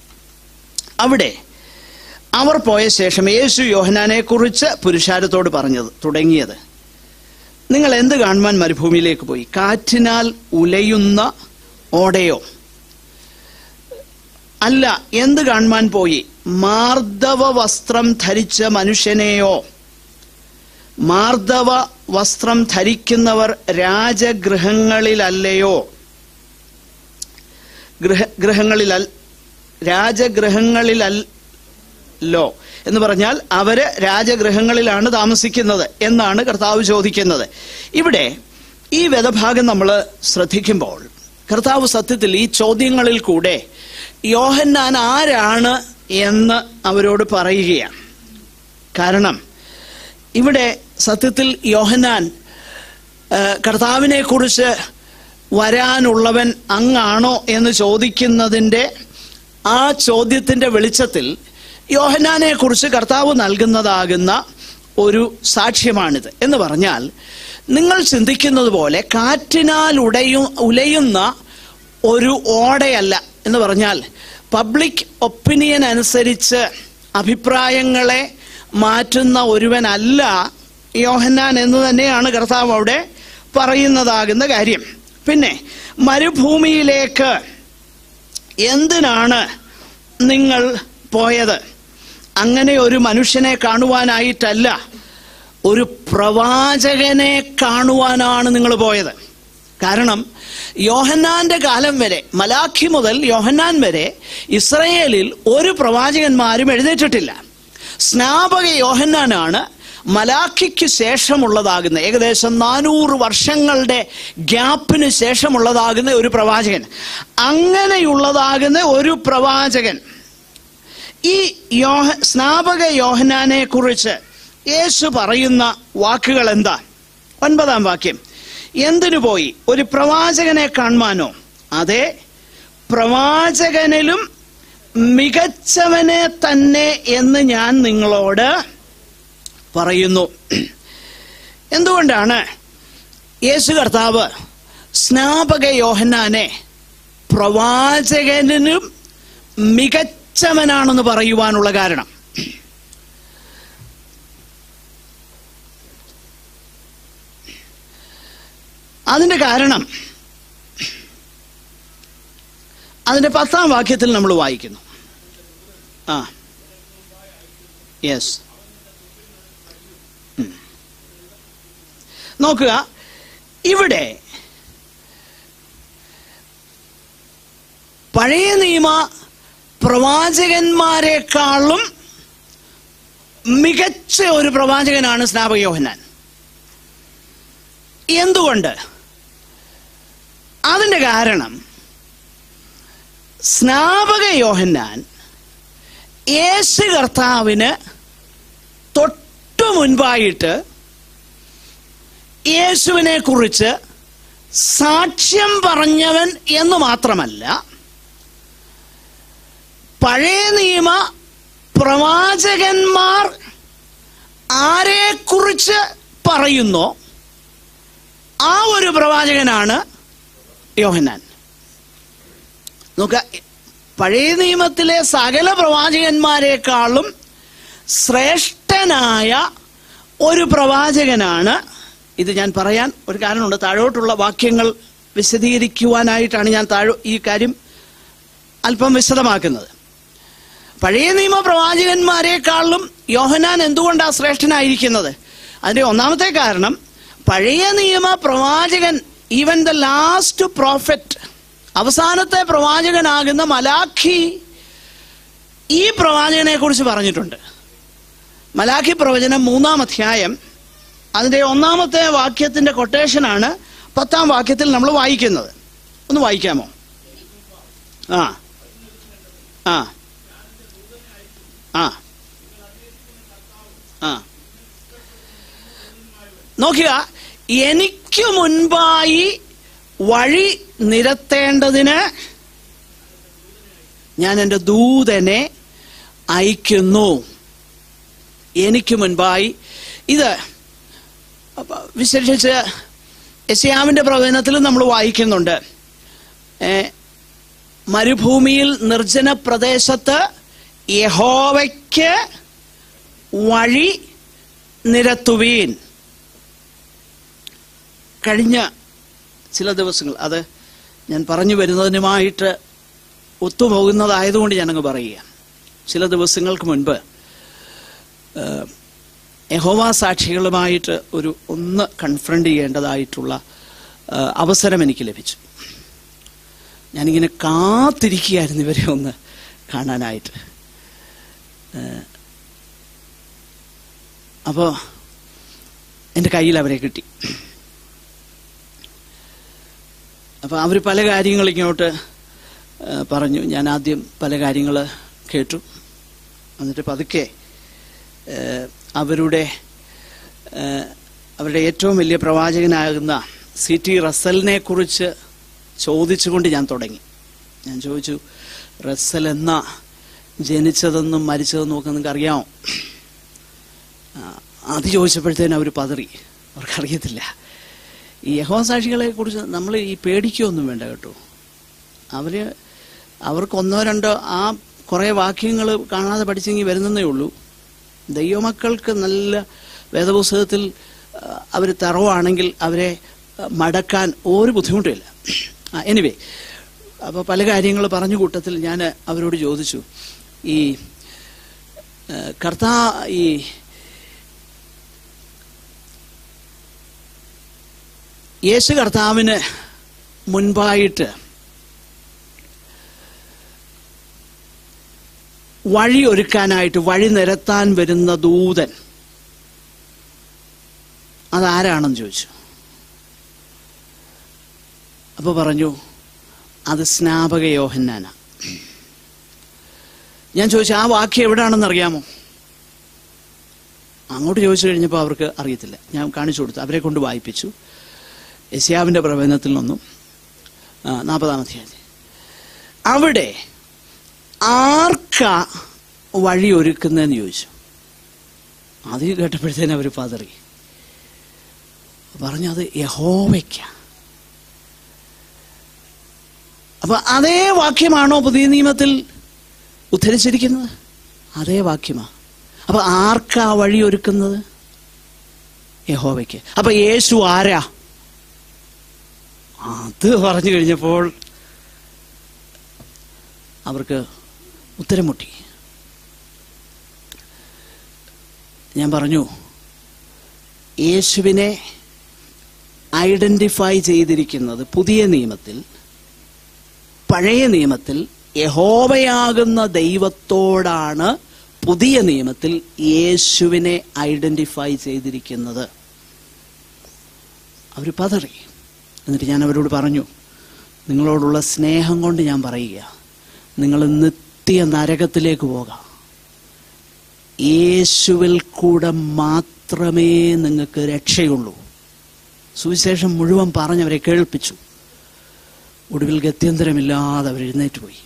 [SPEAKER 1] അവിടെ അവർ പോയ ശേഷം യേശു യോഹനാനെ കുറിച്ച് പുരുഷാരത്തോട് പറഞ്ഞത് തുടങ്ങിയത് നിങ്ങൾ എന്ത് കാണുവാൻ മരുഭൂമിയിലേക്ക് പോയി കാറ്റിനാൽ ഉലയുന്ന ഓടയോ അല്ല എന്ത് കാണുവാൻ പോയി മാർദ്ദവ വസ്ത്രം ധരിച്ച മനുഷ്യനെയോ മാർദ്ദവ വസ്ത്രം ധരിക്കുന്നവർ രാജഗൃഹങ്ങളിലല്ലയോ ഗൃഹ ഗൃഹങ്ങളിൽ രാജഗൃഹങ്ങളിലല്ലോ എന്ന് പറഞ്ഞാൽ അവര് രാജഗൃഹങ്ങളിലാണ് താമസിക്കുന്നത് എന്നാണ് കർത്താവ് ചോദിക്കുന്നത് ഇവിടെ ഈ വേദഭാഗം നമ്മൾ ശ്രദ്ധിക്കുമ്പോൾ കർത്താവ് സത്യത്തിൽ ഈ ചോദ്യങ്ങളിൽ കൂടെ യോഹന്നാൻ ആരാണ് എന്ന് അവരോട് പറയുകയാണ് കാരണം ഇവിടെ സത്യത്തിൽ യോഹന്നാൻ കർത്താവിനെ കുറിച്ച് വരാനുള്ളവൻ അങ്ങാണോ എന്ന് ചോദിക്കുന്നതിൻ്റെ ആ ചോദ്യത്തിൻ്റെ വെളിച്ചത്തിൽ യോഹനാനെ കുറിച്ച് കർത്താവ് നൽകുന്നതാകുന്ന ഒരു സാക്ഷ്യമാണിത് എന്ന് പറഞ്ഞാൽ നിങ്ങൾ ചിന്തിക്കുന്നത് പോലെ കാറ്റിനാൽ ഉടയു ഉലയുന്ന ഒരു ഓടയല്ല എന്ന് പറഞ്ഞാൽ പബ്ലിക് ഒപ്പീനിയൻ അനുസരിച്ച് അഭിപ്രായങ്ങളെ മാറ്റുന്ന ഒരുവനല്ല യോഹന്നാൻ എന്ന് തന്നെയാണ് കർത്താവ് അവിടെ പറയുന്നതാകുന്ന കാര്യം പിന്നെ മരുഭൂമിയിലേക്ക് എന്തിനാണ് നിങ്ങൾ പോയത് അങ്ങനെ ഒരു മനുഷ്യനെ കാണുവാനായിട്ടല്ല ഒരു പ്രവാചകനെ കാണുവാനാണ് നിങ്ങൾ പോയത് കാരണം യോഹന്നാന്റെ കാലം വരെ മലാഖി മുതൽ യോഹന്നാൻ വരെ ഇസ്രയേലിൽ ഒരു പ്രവാചകന്മാരും എഴുന്നേറ്റിട്ടില്ല സ്നാപക യോഹന്നാനാണ് മലാഖിക്ക് ശേഷമുള്ളതാകുന്ന ഏകദേശം നാനൂറ് വർഷങ്ങളുടെ ഗ്യാപ്പിന് ശേഷമുള്ളതാകുന്ന ഒരു പ്രവാചകൻ അങ്ങനെയുള്ളതാകുന്ന ഒരു പ്രവാചകൻ ഈ യോഹ സ്നാപക യോഹനാനെ കുറിച്ച് യേശു പറയുന്ന വാക്കുകൾ എന്താ ഒൻപതാം വാക്യം എന്തിനു പോയി ഒരു പ്രവാചകനെ കാണുവാനോ അതെ പ്രവാചകനിലും മികച്ചവനെ തന്നെ എന്ന് ഞാൻ നിങ്ങളോട് പറയുന്നു എന്തുകൊണ്ടാണ് യേശു കർത്താവ് സ്നാപക യോഹന്നാനെ പ്രവാചകനും മികച്ചവനാണെന്ന് പറയുവാനുള്ള കാരണം അതിന്റെ കാരണം അതിന്റെ പത്താം വാക്യത്തിൽ നമ്മൾ വായിക്കുന്നു ആ യെസ് നോക്കുക ഇവിടെ പഴയ നിയമ പ്രവാചകന്മാരെക്കാളും മികച്ച ഒരു പ്രവാചകനാണ് സ്നാപക യോഹന്നാൻ എന്തുകൊണ്ട് അതിന്റെ കാരണം സ്നാപക യോഹന്നാൻ യേശു കർത്താവിന് തൊട്ടു മുൻപായിട്ട് യേശുവിനെ കുറിച്ച് സാക്ഷ്യം പറഞ്ഞവൻ എന്ന് മാത്രമല്ല പഴയ നിയമ പ്രവാചകന്മാർ ആരെക്കുറിച്ച് പറയുന്നോ ആ ഒരു പ്രവാചകനാണ് യോഹന്നാൻ നോക്ക പഴയ നിയമത്തിലെ സകല പ്രവാചകന്മാരെക്കാളും ശ്രേഷ്ഠനായ ഒരു പ്രവാചകനാണ് ഇത് ഞാൻ പറയാൻ ഒരു കാരണമുണ്ട് താഴോട്ടുള്ള വാക്യങ്ങൾ വിശദീകരിക്കുവാനായിട്ടാണ് ഞാൻ താഴെ ഈ കാര്യം അല്പം വിശദമാക്കുന്നത് പഴയ നിയമ പ്രവാചകന്മാരെക്കാളും യോഹനാൻ എന്തുകൊണ്ടാണ് ശ്രേഷ്ഠനായിരിക്കുന്നത് അതിന്റെ ഒന്നാമത്തെ കാരണം പഴയ നിയമ പ്രവാചകൻ ഈവൻ ദ ലാസ്റ്റ് പ്രോഫറ്റ് അവസാനത്തെ പ്രവാചകനാകുന്ന മലാഖി ഈ പ്രവാചകനെ കുറിച്ച് പറഞ്ഞിട്ടുണ്ട് മലാഖി പ്രവചനം മൂന്നാം അധ്യായം അതിന്റെ ഒന്നാമത്തെ വാക്യത്തിന്റെ കൊട്ടേഷനാണ് പത്താം വാക്യത്തിൽ നമ്മൾ വായിക്കുന്നത് ഒന്ന് വായിക്കാമോ ആ ആ ആ ആ നോക്കുക എനിക്ക് മുൻപായി വഴി നിരത്തേണ്ടതിന് ഞാൻ എൻ്റെ ദൂതനെ അയക്കുന്നു എനിക്ക് മുൻപായി ഇത് അപ്പ വിശേഷിച്ച് യശയാവിൻ്റെ പ്രവചനത്തിൽ നമ്മൾ വായിക്കുന്നുണ്ട് ഏ, മരുഭൂമിയിൽ നിർജ്ജന പ്രദേശത്ത് യഹോവയ്ക്ക് വഴി നിരത്തുവീൻ കഴിഞ്ഞ ചില ദിവസങ്ങൾ അത് ഞാൻ പറഞ്ഞു വരുന്നതിനുമായിട്ട് ഒത്തുപോകുന്നതായതുകൊണ്ട് ഞാനങ്ങ് പറയുക ചില ദിവസങ്ങൾക്ക് മുൻപ് ഏഹ്, യഹോവ സാക്ഷികളുമായിട്ട് ഒരു ഒന്ന് കൺഫ്രണ്ട് ചെയ്യേണ്ടതായിട്ടുള്ള ഏഹ്, അവസരം എനിക്ക് ലഭിച്ചു ഞാനിങ്ങനെ കാത്തിരിക്കുകയായിരുന്നു ഇവരെ ഒന്ന് കാണാനായിട്ട് അപ്പോൾ എൻ്റെ കയ്യിൽ അവരെ കിട്ടി അപ്പോൾ അവർ പല കാര്യങ്ങൾ ഇങ്ങോട്ട് ആ, പറഞ്ഞു ഞാൻ ആദ്യം പല കാര്യങ്ങൾ കേട്ടു എന്നിട്ട് പതുക്കെ ആ, അവരുടെ ആ, അവരുടെ ഏറ്റവും വലിയ പ്രവാചകനാകുന്ന സി ടി റസലിനെ കുറിച്ച് ചോദിച്ചുകൊണ്ട് ഞാൻ തുടങ്ങി ഞാൻ ചോദിച്ചു റസൽ എന്ന ജനിച്ചതെന്നും മരിച്ചതെന്നും ഒക്കെ നിങ്ങൾക്ക് അറിയാമോ ആ, അത് ചോദിച്ചപ്പോഴത്തേനും അവർ പതറി അവർക്കറിയത്തില്ല ഈ യഹോവ സാക്ഷികളെ കുറിച്ച് നമ്മൾ ഈ പേടിക്കുകയൊന്നും വേണ്ട കേട്ടോ അവര് അവർക്ക് ഒന്നോ രണ്ടോ ആ കുറേ വാക്യങ്ങൾ കാണാതെ പഠിച്ചെങ്കിൽ വരുന്നതേ ഉള്ളൂ ദൈവമക്കൾക്ക് നല്ല വേദപുസ്തകത്തിൽ അവർ തറവാണെങ്കിൽ അവരെ ആ, മടക്കാൻ ഒരു ബുദ്ധിമുട്ടുമില്ല എനിവേ അപ്പോൾ പല കാര്യങ്ങൾ പറഞ്ഞ കൂട്ടത്തിൽ ഞാൻ അവരോട് ചോദിച്ചു ഈ ആ, കർത്താ ഈ യേശു കർത്താവിന് മുൻപായിട്ട് വഴി ഒരുക്കാനായിട്ട് വഴി നിരത്താൻ വരുന്ന ദൂതൻ അതാരാണെന്ന് ചോദിച്ചു അപ്പൊ പറഞ്ഞു അത് സ്നാപക യോഹന്നാന ഞാൻ ചോദിച്ചു ആ വാക്യം എവിടാണെന്ന് അറിയാമോ അങ്ങോട്ട് ചോദിച്ചു കഴിഞ്ഞപ്പോൾ അവർക്ക് അറിയത്തില്ല ഞാൻ കാണിച്ചു കൊടുത്തു അവരെ കൊണ്ട് വായിപ്പിച്ചു യസ്യാവിൻ്റെ പ്രവചനത്തിൽ നിന്നും നാൽപ്പതാം അധ്യായത്തിൽ അവിടെ ആർക്കാ വഴി ഒരുക്കുന്നതെന്ന് ചോദിച്ചു അത് കേട്ടപ്പോഴത്തേനും അവർ പതറി പറഞ്ഞു അത് യഹോവയ്ക്ക അപ്പൊ അതേ വാക്യമാണോ പുതിയ നിയമത്തിൽ ഉദ്ധരിച്ചിരിക്കുന്നത് അതേ വാക്യമാ അപ്പൊ ആർക്കാ വഴി ഒരുക്കുന്നത് യഹോവയ്ക്ക് അപ്പൊ യേശു ആരാ അത് പറഞ്ഞു കഴിഞ്ഞപ്പോൾ അവർക്ക് ഉത്തരം മുട്ടി ഞാൻ പറഞ്ഞു യേശുവിനെ ഐഡന്റിഫൈ ചെയ്തിരിക്കുന്നത് പുതിയ നിയമത്തിൽ പഴയ നിയമത്തിൽ യഹോവയാകുന്ന ദൈവത്തോടാണ് പുതിയ നിയമത്തിൽ യേശുവിനെ ഐഡന്റിഫൈ ചെയ്തിരിക്കുന്നത് അവർ പതറി എന്നിട്ട് ഞാൻ അവരോട് പറഞ്ഞു നിങ്ങളോടുള്ള സ്നേഹം കൊണ്ട് ഞാൻ പറയുക നിങ്ങൾ നിത്യ നരകത്തിലേക്ക് പോകാം യേശുവിൽ കൂടെ മാത്രമേ നിങ്ങൾക്ക് രക്ഷയുള്ളൂ സുവിശേഷം മുഴുവൻ പറഞ്ഞവരെ കേൾപ്പിച്ചു ഒടുവിൽ ഗത്യന്തരമില്ലാതെ അവർ എഴുന്നേറ്റ് പോയി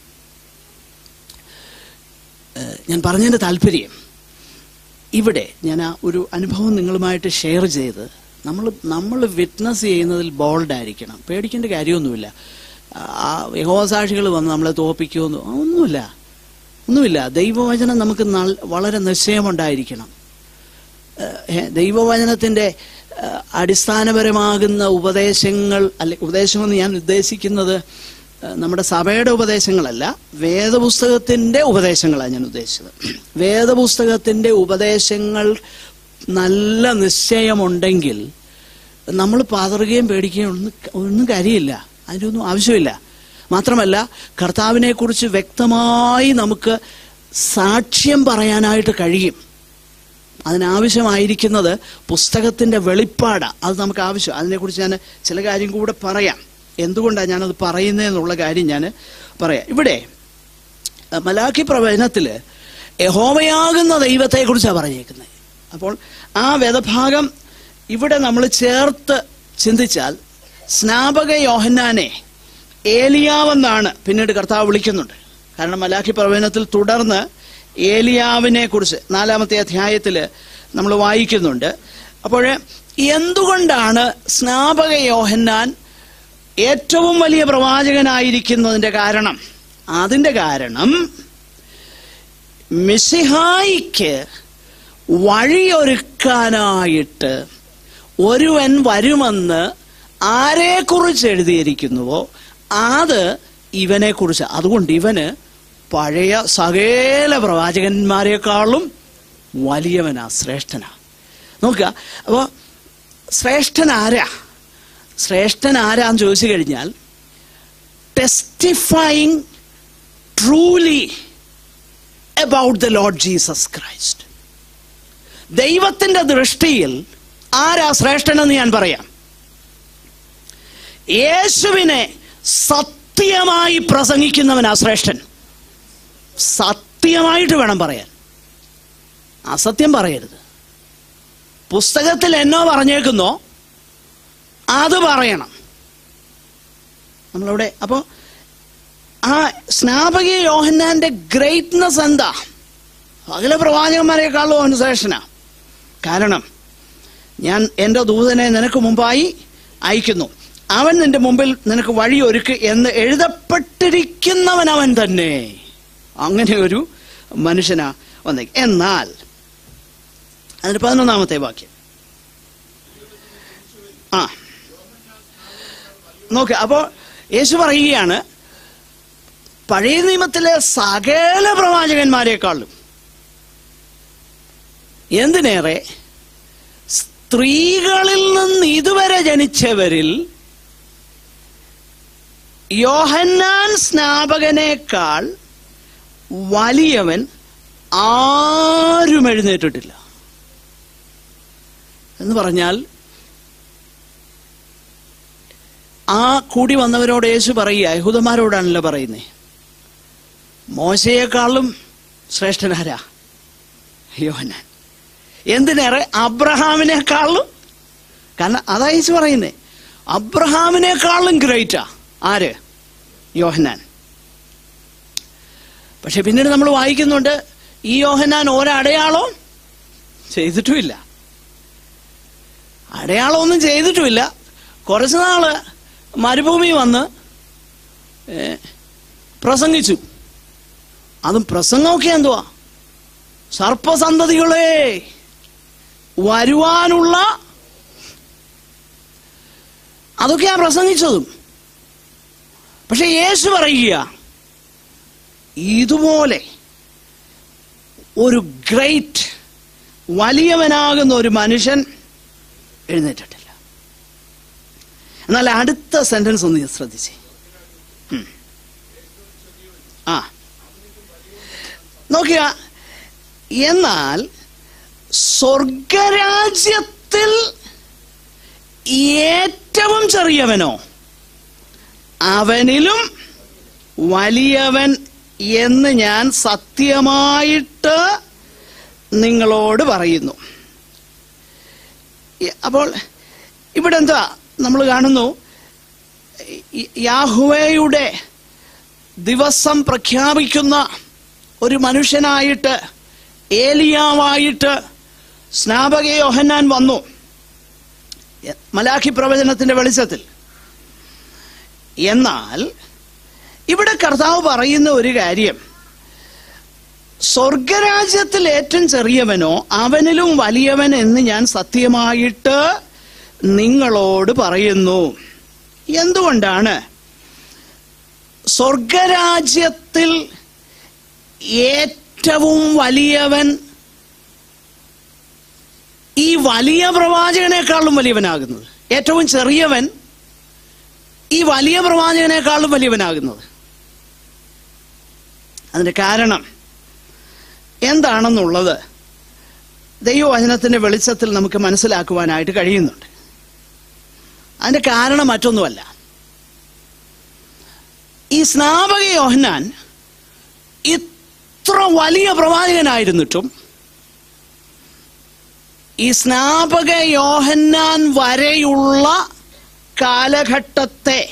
[SPEAKER 1] ഏഹ് ഞാൻ പറഞ്ഞതിൻ്റെ താല്പര്യം ഇവിടെ ഞാൻ ആ ഒരു അനുഭവം നിങ്ങളുമായിട്ട് ഷെയർ ചെയ്ത് നമ്മൾ നമ്മൾ വിറ്റ്നസ് ചെയ്യുന്നതിൽ ബോൾഡായിരിക്കണം പേടിക്കേണ്ട കാര്യമൊന്നുമില്ല ആ യഹോസാക്ഷികൾ വന്ന് നമ്മളെ തോപ്പിക്കുമെന്ന് ഒന്നുമില്ല ഒന്നുമില്ല ദൈവവചനം നമുക്ക് നൽ- വളരെ നിശ്ചയമുണ്ടായിരിക്കണം ഏഹ് ദൈവവചനത്തിൻ്റെ ഏഹ് അടിസ്ഥാനപരമാകുന്ന ഉപദേശങ്ങൾ അല്ലെ ഉപദേശമെന്ന് ഞാൻ ഉദ്ദേശിക്കുന്നത് ഏഹ് നമ്മുടെ സഭയുടെ ഉപദേശങ്ങളല്ല വേദപുസ്തകത്തിൻ്റെ ഉപദേശങ്ങളാണ് ഞാൻ ഉദ്ദേശിച്ചത് വേദപുസ്തകത്തിൻ്റെ ഉപദേശങ്ങൾ നല്ല നിശ്ചയമുണ്ടെങ്കിൽ നമ്മൾ പതറുകയും പേടിക്കുകയും ഒന്നും ഒന്നും കാര്യമില്ല അതിനൊന്നും ആവശ്യമില്ല മാത്രമല്ല കർത്താവിനെ കുറിച്ച് വ്യക്തമായി നമുക്ക് സാക്ഷ്യം പറയാനായിട്ട് കഴിയും അതിനാവശ്യമായിരിക്കുന്നത് പുസ്തകത്തിന്റെ വെളിപ്പാട് അത് നമുക്ക് ആവശ്യം അതിനെക്കുറിച്ച് ഞാൻ ചില കാര്യം കൂടെ പറയാം എന്തുകൊണ്ടാണ് ഞാനത് പറയുന്നതെന്നുള്ള കാര്യം ഞാൻ പറയാം ഇവിടെ അഹ് മലാഖി പ്രവചനത്തിൽ യഹോവയാകുന്ന ദൈവത്തെക്കുറിച്ചാണ് പറഞ്ഞേക്കുന്നത് അപ്പോൾ ആ വേദഭാഗം ഇവിടെ നമ്മൾ ചേർത്ത് ചിന്തിച്ചാൽ സ്നാപക യോഹന്നാനെ ഏലിയാവെന്നാണ് പിന്നീട് കർത്താവ് വിളിക്കുന്നുണ്ട് കാരണം മലാഖി പ്രവചനത്തിൽ തുടർന്ന് ഏലിയാവിനെ കുറിച്ച് നാലാമത്തെ അധ്യായത്തിൽ നമ്മൾ വായിക്കുന്നുണ്ട് അപ്പോൾ എന്തുകൊണ്ടാണ് സ്നാപക യോഹന്നാൻ ഏറ്റവും വലിയ പ്രവാചകനായിരിക്കുന്നതിന്റെ കാരണം അതിന്റെ കാരണം മിസിഹായിക്ക് വഴിയൊരുക്കാനായിട്ട് ഒരുവൻ വരുമെന്ന് ആരെക്കുറിച്ച് എഴുതിയിരിക്കുന്നുവോ അത് ഇവനെക്കുറിച്ച് അതുകൊണ്ട് ഇവന് പഴയ സകല പ്രവാചകന്മാരെക്കാളും വലിയവനാ ശ്രേഷ്ഠനാ നോക്കുക അപ്പോൾ ശ്രേഷ്ഠൻ ആരാ ശ്രേഷ്ഠൻ ആരാന്ന് ചോദിച്ചു കഴിഞ്ഞാൽ testifying truly about the Lord Jesus Christ ദൈവത്തിന്റെ ദൃഷ്ടിയിൽ ആരാ ശ്രേഷ്ഠനെന്ന് ഞാൻ പറയാം യേശുവിനെ സത്യമായി പ്രസംഗിക്കുന്നവനാ ശ്രേഷ്ഠൻ സത്യമായിട്ട് വേണം പറയാൻ അസത്യം പറയരുത് പുസ്തകത്തിൽ എന്നോ പറഞ്ഞേക്കുന്നോ അത് പറയണം നമ്മളവിടെ അപ്പോൾ ആ സ്നാപകീയ യോഹന്നാന്റെ ഗ്രേറ്റ്നെസ് എന്താ അകലെ പ്രവാചകന്മാരെക്കാളും അവന് ശ്രേഷ്ഠനാ കാരണം ഞാൻ എൻ്റെ ദൂതനെ നിനക്ക് മുമ്പായി അയക്കുന്നു അവൻ നിന്റെ മുമ്പിൽ നിനക്ക് വഴിയൊരുക്ക് എന്ന് എഴുതപ്പെട്ടിരിക്കുന്നവൻ അവൻ തന്നെ അങ്ങനെ ഒരു മനുഷ്യനാ വന്നേ എന്നാൽ അതിന് പതിനൊന്നാമത്തെ വാക്യം ആ നോക്ക് അപ്പോൾ യേശു പറയുകയാണ് പഴയ നിയമത്തിലെ സകല പ്രവാചകന്മാരെക്കാളും എന്തിനേറെ സ്ത്രീകളിൽ നിന്ന് ഇതുവരെ ജനിച്ചവരിൽ യോഹന്നാൻ സ്നാപകനേക്കാൾ വലിയവൻ ആരും എഴുന്നേറ്റിട്ടില്ല എന്ന് പറഞ്ഞാൽ ആ കൂടി വന്നവരോട് യേശു പറയുക യഹൂദന്മാരോടാണല്ലോ പറയുന്നേ മോശയെക്കാളും ശ്രേഷ്ഠനാരാ യോഹന്നാൻ എന്തിനേറെ അബ്രഹാമിനേക്കാളും കാരണം അതാ യേശു പറയുന്നേ അബ്രഹാമിനേക്കാളും ഗ്രേറ്റാ ആര് യോഹന്നാൻ പക്ഷെ പിന്നീട് നമ്മൾ വായിക്കുന്നുണ്ട് ഈ യോഹന്നാൻ ഒരടയാളവും ചെയ്തിട്ടുമില്ല അടയാളമൊന്നും ചെയ്തിട്ടുമില്ല കുറച്ച് നാള് മരുഭൂമി വന്ന് ഏ, പ്രസംഗിച്ചു അതും പ്രസംഗമൊക്കെ എന്തുവാ സർപ്പസന്തതികളെ വരുവാനുള്ള അതൊക്കെയാ പ്രസംഗിച്ചതും പക്ഷെ യേശു പറയുക ഇതുപോലെ ഒരു ഗ്രേറ്റ് വലിയവനാകുന്ന ഒരു മനുഷ്യൻ എഴുന്നേറ്റിട്ടില്ല എന്നാൽ അടുത്ത സെന്റൻസ് ഒന്ന് ശ്രദ്ധിച്ചേ ഉം. ആ നോക്കുക എന്നാൽ സ്വർഗരാജ്യത്തിൽ ഏറ്റവും ചെറിയവനോ അവനിലും വലിയവൻ എന്ന് ഞാൻ സത്യമായിട്ട് നിങ്ങളോട് പറയുന്നു ഈ- അപ്പോൾ ഇവിടെ എന്താ നമ്മൾ കാണുന്നു ഈ- യാഹുവയുടെ ദിവസം പ്രഖ്യാപിക്കുന്ന ഒരു മനുഷ്യനായിട്ട് ഏലിയാവായിട്ട് സ്നാപക യോഹന്നാൻ വന്നു മലാഖി പ്രവചനത്തിന്റെ വെളിച്ചത്തിൽ എന്നാൽ ഇവിടെ കർത്താവ് പറയുന്ന ഒരു കാര്യം സ്വർഗരാജ്യത്തിൽ ഏറ്റവും ചെറിയവനോ അവനിലും വലിയവൻ എന്ന് ഞാൻ സത്യമായിട്ട് നിങ്ങളോട് പറയുന്നു എന്തുകൊണ്ടാണ് സ്വർഗരാജ്യത്തിൽ ഏറ്റവും വലിയവൻ ഈ വലിയ പ്രവാചകനേക്കാളും വലിയവനാകുന്നത് ഏറ്റവും ചെറിയവൻ ഈ വലിയ പ്രവാചകനേക്കാളും വലിയവനാകുന്നത് അതിന്റെ കാരണം എന്താണെന്നുള്ളത് ദൈവവചനത്തിന്റെ വെളിച്ചത്തിൽ നമുക്ക് മനസ്സിലാക്കുവാനായിട്ട് കഴിയുന്നുണ്ട് അതിന്റെ കാരണം മറ്റൊന്നുമല്ല ഈ സ്നാപക യോഹന്നാൻ ഇത്ര വലിയ പ്രവാചകനായിരുന്നിട്ടും ഈ സ്നാപക യോഹന്നാൻ വരെയുള്ള കാലഘട്ടത്തെ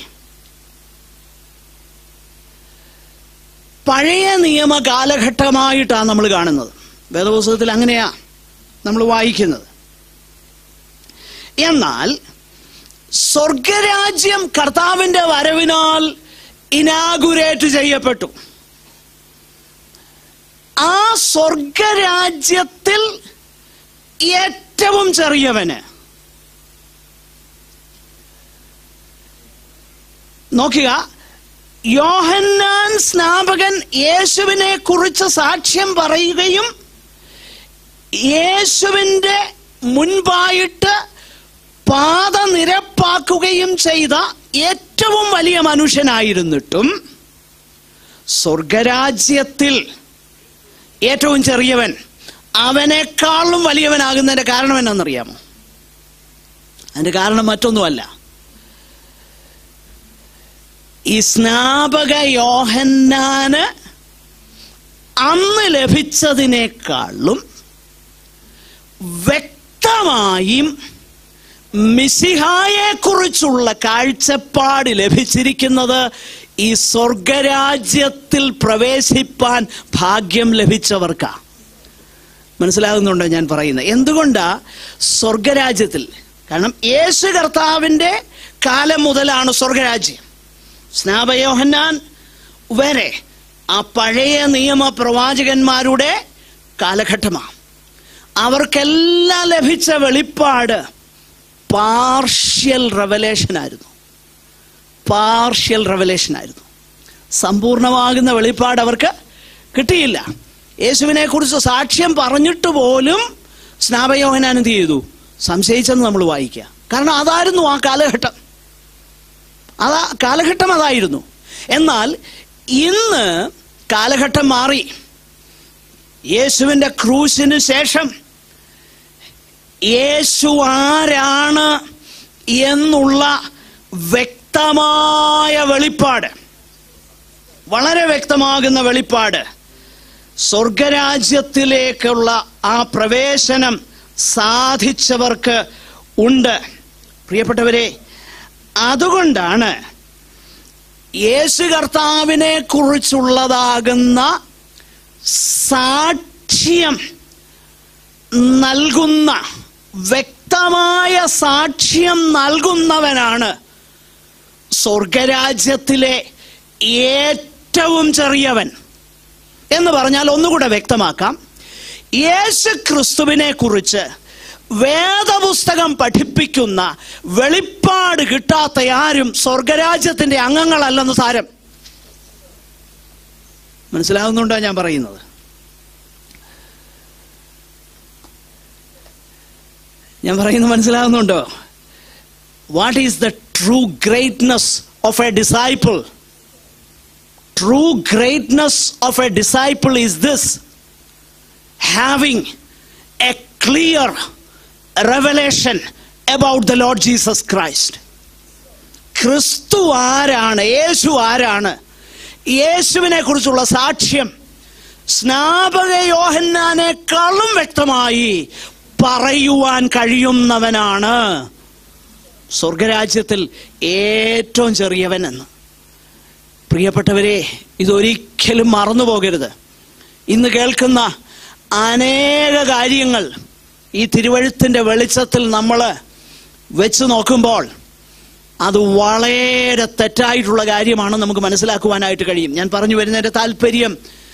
[SPEAKER 1] പഴയ നിയമ കാലഘട്ടമായിട്ടാണ് നമ്മൾ കാണുന്നത് വേദപുസ്തകത്തിൽ അങ്ങനെയാ നമ്മൾ വായിക്കുന്നത് എന്നാൽ സ്വർഗരാജ്യം കർത്താവിന്റെ വരവിനാൽ ഇനാഗുരേറ്റ് ചെയ്യപ്പെട്ടു ആ സ്വർഗരാജ്യത്തിൽ ഏറ്റവും ചെറിയവന് നോക്കുക യോഹന്നാൻ സ്നാപകൻ യേശുവിനെ കുറിച്ച് സാക്ഷ്യം പറയുകയും യേശുവിന്റെ മുൻപായിട്ട് പാത നിരപ്പാക്കുകയും ചെയ്ത ഏറ്റവും വലിയ മനുഷ്യനായിരുന്നിട്ടും സ്വർഗരാജ്യത്തിൽ ഏറ്റവും ചെറിയവൻ അവനേക്കാളും വലിയവനാകുന്നതിന്റെ കാരണം എന്നാണെന്നറിയാമോ അതിന്റെ കാരണം മറ്റൊന്നുമല്ല ഈ സ്നാപക യോഹന്നാന് അന്ന് ലഭിച്ചതിനേക്കാളും വ്യക്തമായും മിസിഹായെ കുറിച്ചുള്ള കാഴ്ചപ്പാട് ലഭിച്ചിരിക്കുന്നത് ഈ സ്വർഗരാജ്യത്തിൽ പ്രവേശിപ്പാൻ ഭാഗ്യം ലഭിച്ചവർക്കാ മനസ്സിലാകുന്നുണ്ടോ ഞാൻ പറയുന്നത് എന്തുകൊണ്ടാ സ്വർഗരാജ്യത്തിൽ കാരണം യേശു കർത്താവിന്റെ കാലം മുതലാണ് സ്വർഗരാജ്യം സ്നാപയോഹന്നാൻ വരെ ആ പഴയ നിയമ പ്രവാചകന്മാരുടെ കാലഘട്ടമാണ് അവർക്കെല്ലാം ലഭിച്ച വെളിപ്പാട് പാർഷ്യൽ റെവലേഷൻ ആയിരുന്നു പാർഷ്യൽ റെവലേഷൻ ആയിരുന്നു സമ്പൂർണമാകുന്ന വെളിപ്പാട് അവർക്ക് കിട്ടിയില്ല യേശുവിനെ കുറിച്ച് സാക്ഷ്യം പറഞ്ഞിട്ട് പോലും സ്നാപയോഹനാൻ എന്ത് ചെയ്തു സംശയിച്ചെന്ന് നമ്മൾ വായിക്കുക കാരണം അതായിരുന്നു ആ കാലഘട്ടം അതാ കാലഘട്ടം അതായിരുന്നു എന്നാൽ ഇന്ന് കാലഘട്ടം മാറി യേശുവിന്റെ ക്രൂശിന് ശേഷം യേശു ആരാണ് എന്നുള്ള വ്യക്തമായ വെളിപ്പാട് വളരെ വ്യക്തമാകുന്ന വെളിപ്പാട് സ്വർഗരാജ്യത്തിലേക്കുള്ള ആ പ്രവേശനം സാധിച്ചവർക്ക് ഉണ്ട് പ്രിയപ്പെട്ടവരെ അതുകൊണ്ടാണ് യേശു കർത്താവിനെ കുറിച്ചുള്ളതാകുന്ന സാക്ഷ്യം നൽകുന്ന വ്യക്തമായ സാക്ഷ്യം നൽകുന്നവനാണ് സ്വർഗരാജ്യത്തിലെ ഏറ്റവും ചെറിയവൻ എന്ന് പറഞ്ഞാൽ ഒന്നുകൂടെ വ്യക്തമാക്കാം യേശു ക്രിസ്തുവിനെ കുറിച്ച് വേദപുസ്തകം പഠിപ്പിക്കുന്ന വെളിപ്പാട് കിട്ടാത്ത ആരും സ്വർഗരാജ്യത്തിന്റെ അംഗങ്ങളല്ലെന്ന് സാരം മനസ്സിലാവുന്നുണ്ടോ ഞാൻ പറയുന്നത് ഞാൻ പറയുന്നത് മനസ്സിലാവുന്നുണ്ടോ what is the true greatness of a disciple true greatness of a disciple is this having a clear revelation about the Lord Jesus Christ ക്രിസ്തു ആരാണ് യേശു ആരാണ് യേശുവിനെ കുറിച്ചുള്ള സാക്ഷ്യം സ്നാപക യോഹന്നാനേക്കാളും വ്യക്തമായി പറയുവാൻ കഴിയുന്നവനാണ് സ്വർഗരാജ്യത്തിൽ ഏറ്റവും ചെറിയവൻ എന്ന് പ്രിയപ്പെട്ടവരെ ഇതൊരിക്കലും മറന്നു പോകരുത് ഇന്ന് കേൾക്കുന്ന അനേക കാര്യങ്ങൾ ഈ തിരുവഴുത്തിൻ്റെ വെളിച്ചത്തിൽ നമ്മൾ വെച്ച് നോക്കുമ്പോൾ അത് വളരെ തെറ്റായിട്ടുള്ള കാര്യമാണ് നമുക്ക് മനസ്സിലാക്കുവാനായിട്ട് കഴിയും ഞാൻ പറഞ്ഞു വരുന്നതിൻ്റെ താല്പര്യം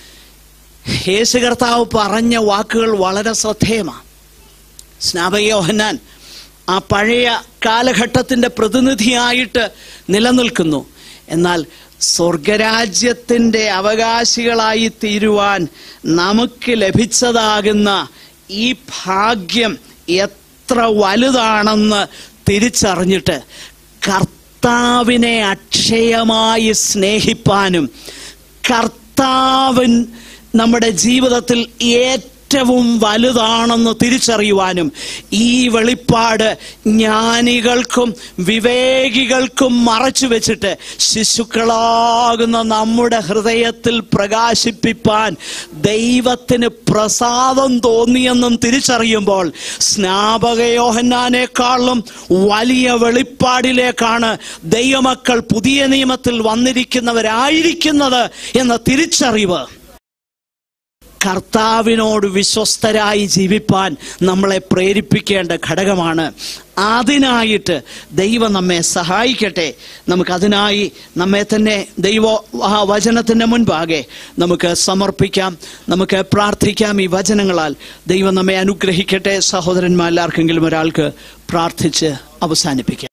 [SPEAKER 1] യേശു കർത്താവ് പറഞ്ഞ വാക്കുകൾ വളരെ ശ്രദ്ധേയമാണ് സ്നാപകയോഹന്നാൻ ആ പഴയ കാലഘട്ടത്തിൻ്റെ പ്രതിനിധിയായിട്ട് നിലനിൽക്കുന്നു എന്നാൽ സ്വർഗരാജ്യത്തിൻ്റെ അവകാശികളായി തീരുവാൻ നമുക്ക് ലഭിച്ചതാകുന്ന ഈ ഭാഗ്യം എത്ര വലുതാണെന്ന് തിരിച്ചറിഞ്ഞിട്ട് കർത്താവിനെ അക്ഷയമായി സ്നേഹിപ്പാനും കർത്താവൻ നമ്മുടെ ജീവിതത്തിൽ ഏറ്റവും വലുതാണെന്ന് തിരിച്ചറിയുവാനും ഈ വെളിപ്പാട് ജ്ഞാനികൾക്കും വിവേകികൾക്കും മറച്ചു വെച്ചിട്ട് ശിശുക്കളാകുന്ന നമ്മുടെ ഹൃദയത്തിൽ പ്രകാശിപ്പിപ്പാൻ ദൈവത്തിന് പ്രസാദം തോന്നിയെന്നും തിരിച്ചറിയുമ്പോൾ സ്നാപകയോഹന്നാനേക്കാളും വലിയ വെളിപ്പാടിലേക്കാണ് ദൈവമക്കൾ പുതിയ നിയമത്തിൽ വന്നിരിക്കുന്നവരായിരിക്കുന്നത് എന്ന തിരിച്ചറിവ് കർത്താവിനോട് വിശ്വസ്തരായി ജീവിപ്പാൻ നമ്മളെ പ്രേരിപ്പിക്കേണ്ട ഘടകമാണ് അതിനായിട്ട് ദൈവം നമ്മെ സഹായിക്കട്ടെ നമുക്കതിനായി നമ്മെ തന്നെ ദൈവ ആ വചനത്തിൻ്റെ മുൻപാകെ നമുക്ക് സമർപ്പിക്കാം നമുക്ക് പ്രാർത്ഥിക്കാം ഈ വചനങ്ങളാൽ ദൈവം നമ്മെ അനുഗ്രഹിക്കട്ടെ സഹോദരന്മാർ ആർക്കെങ്കിലും ഒരാൾക്ക് പ്രാർത്ഥിച്ച് അവസാനിപ്പിക്കാം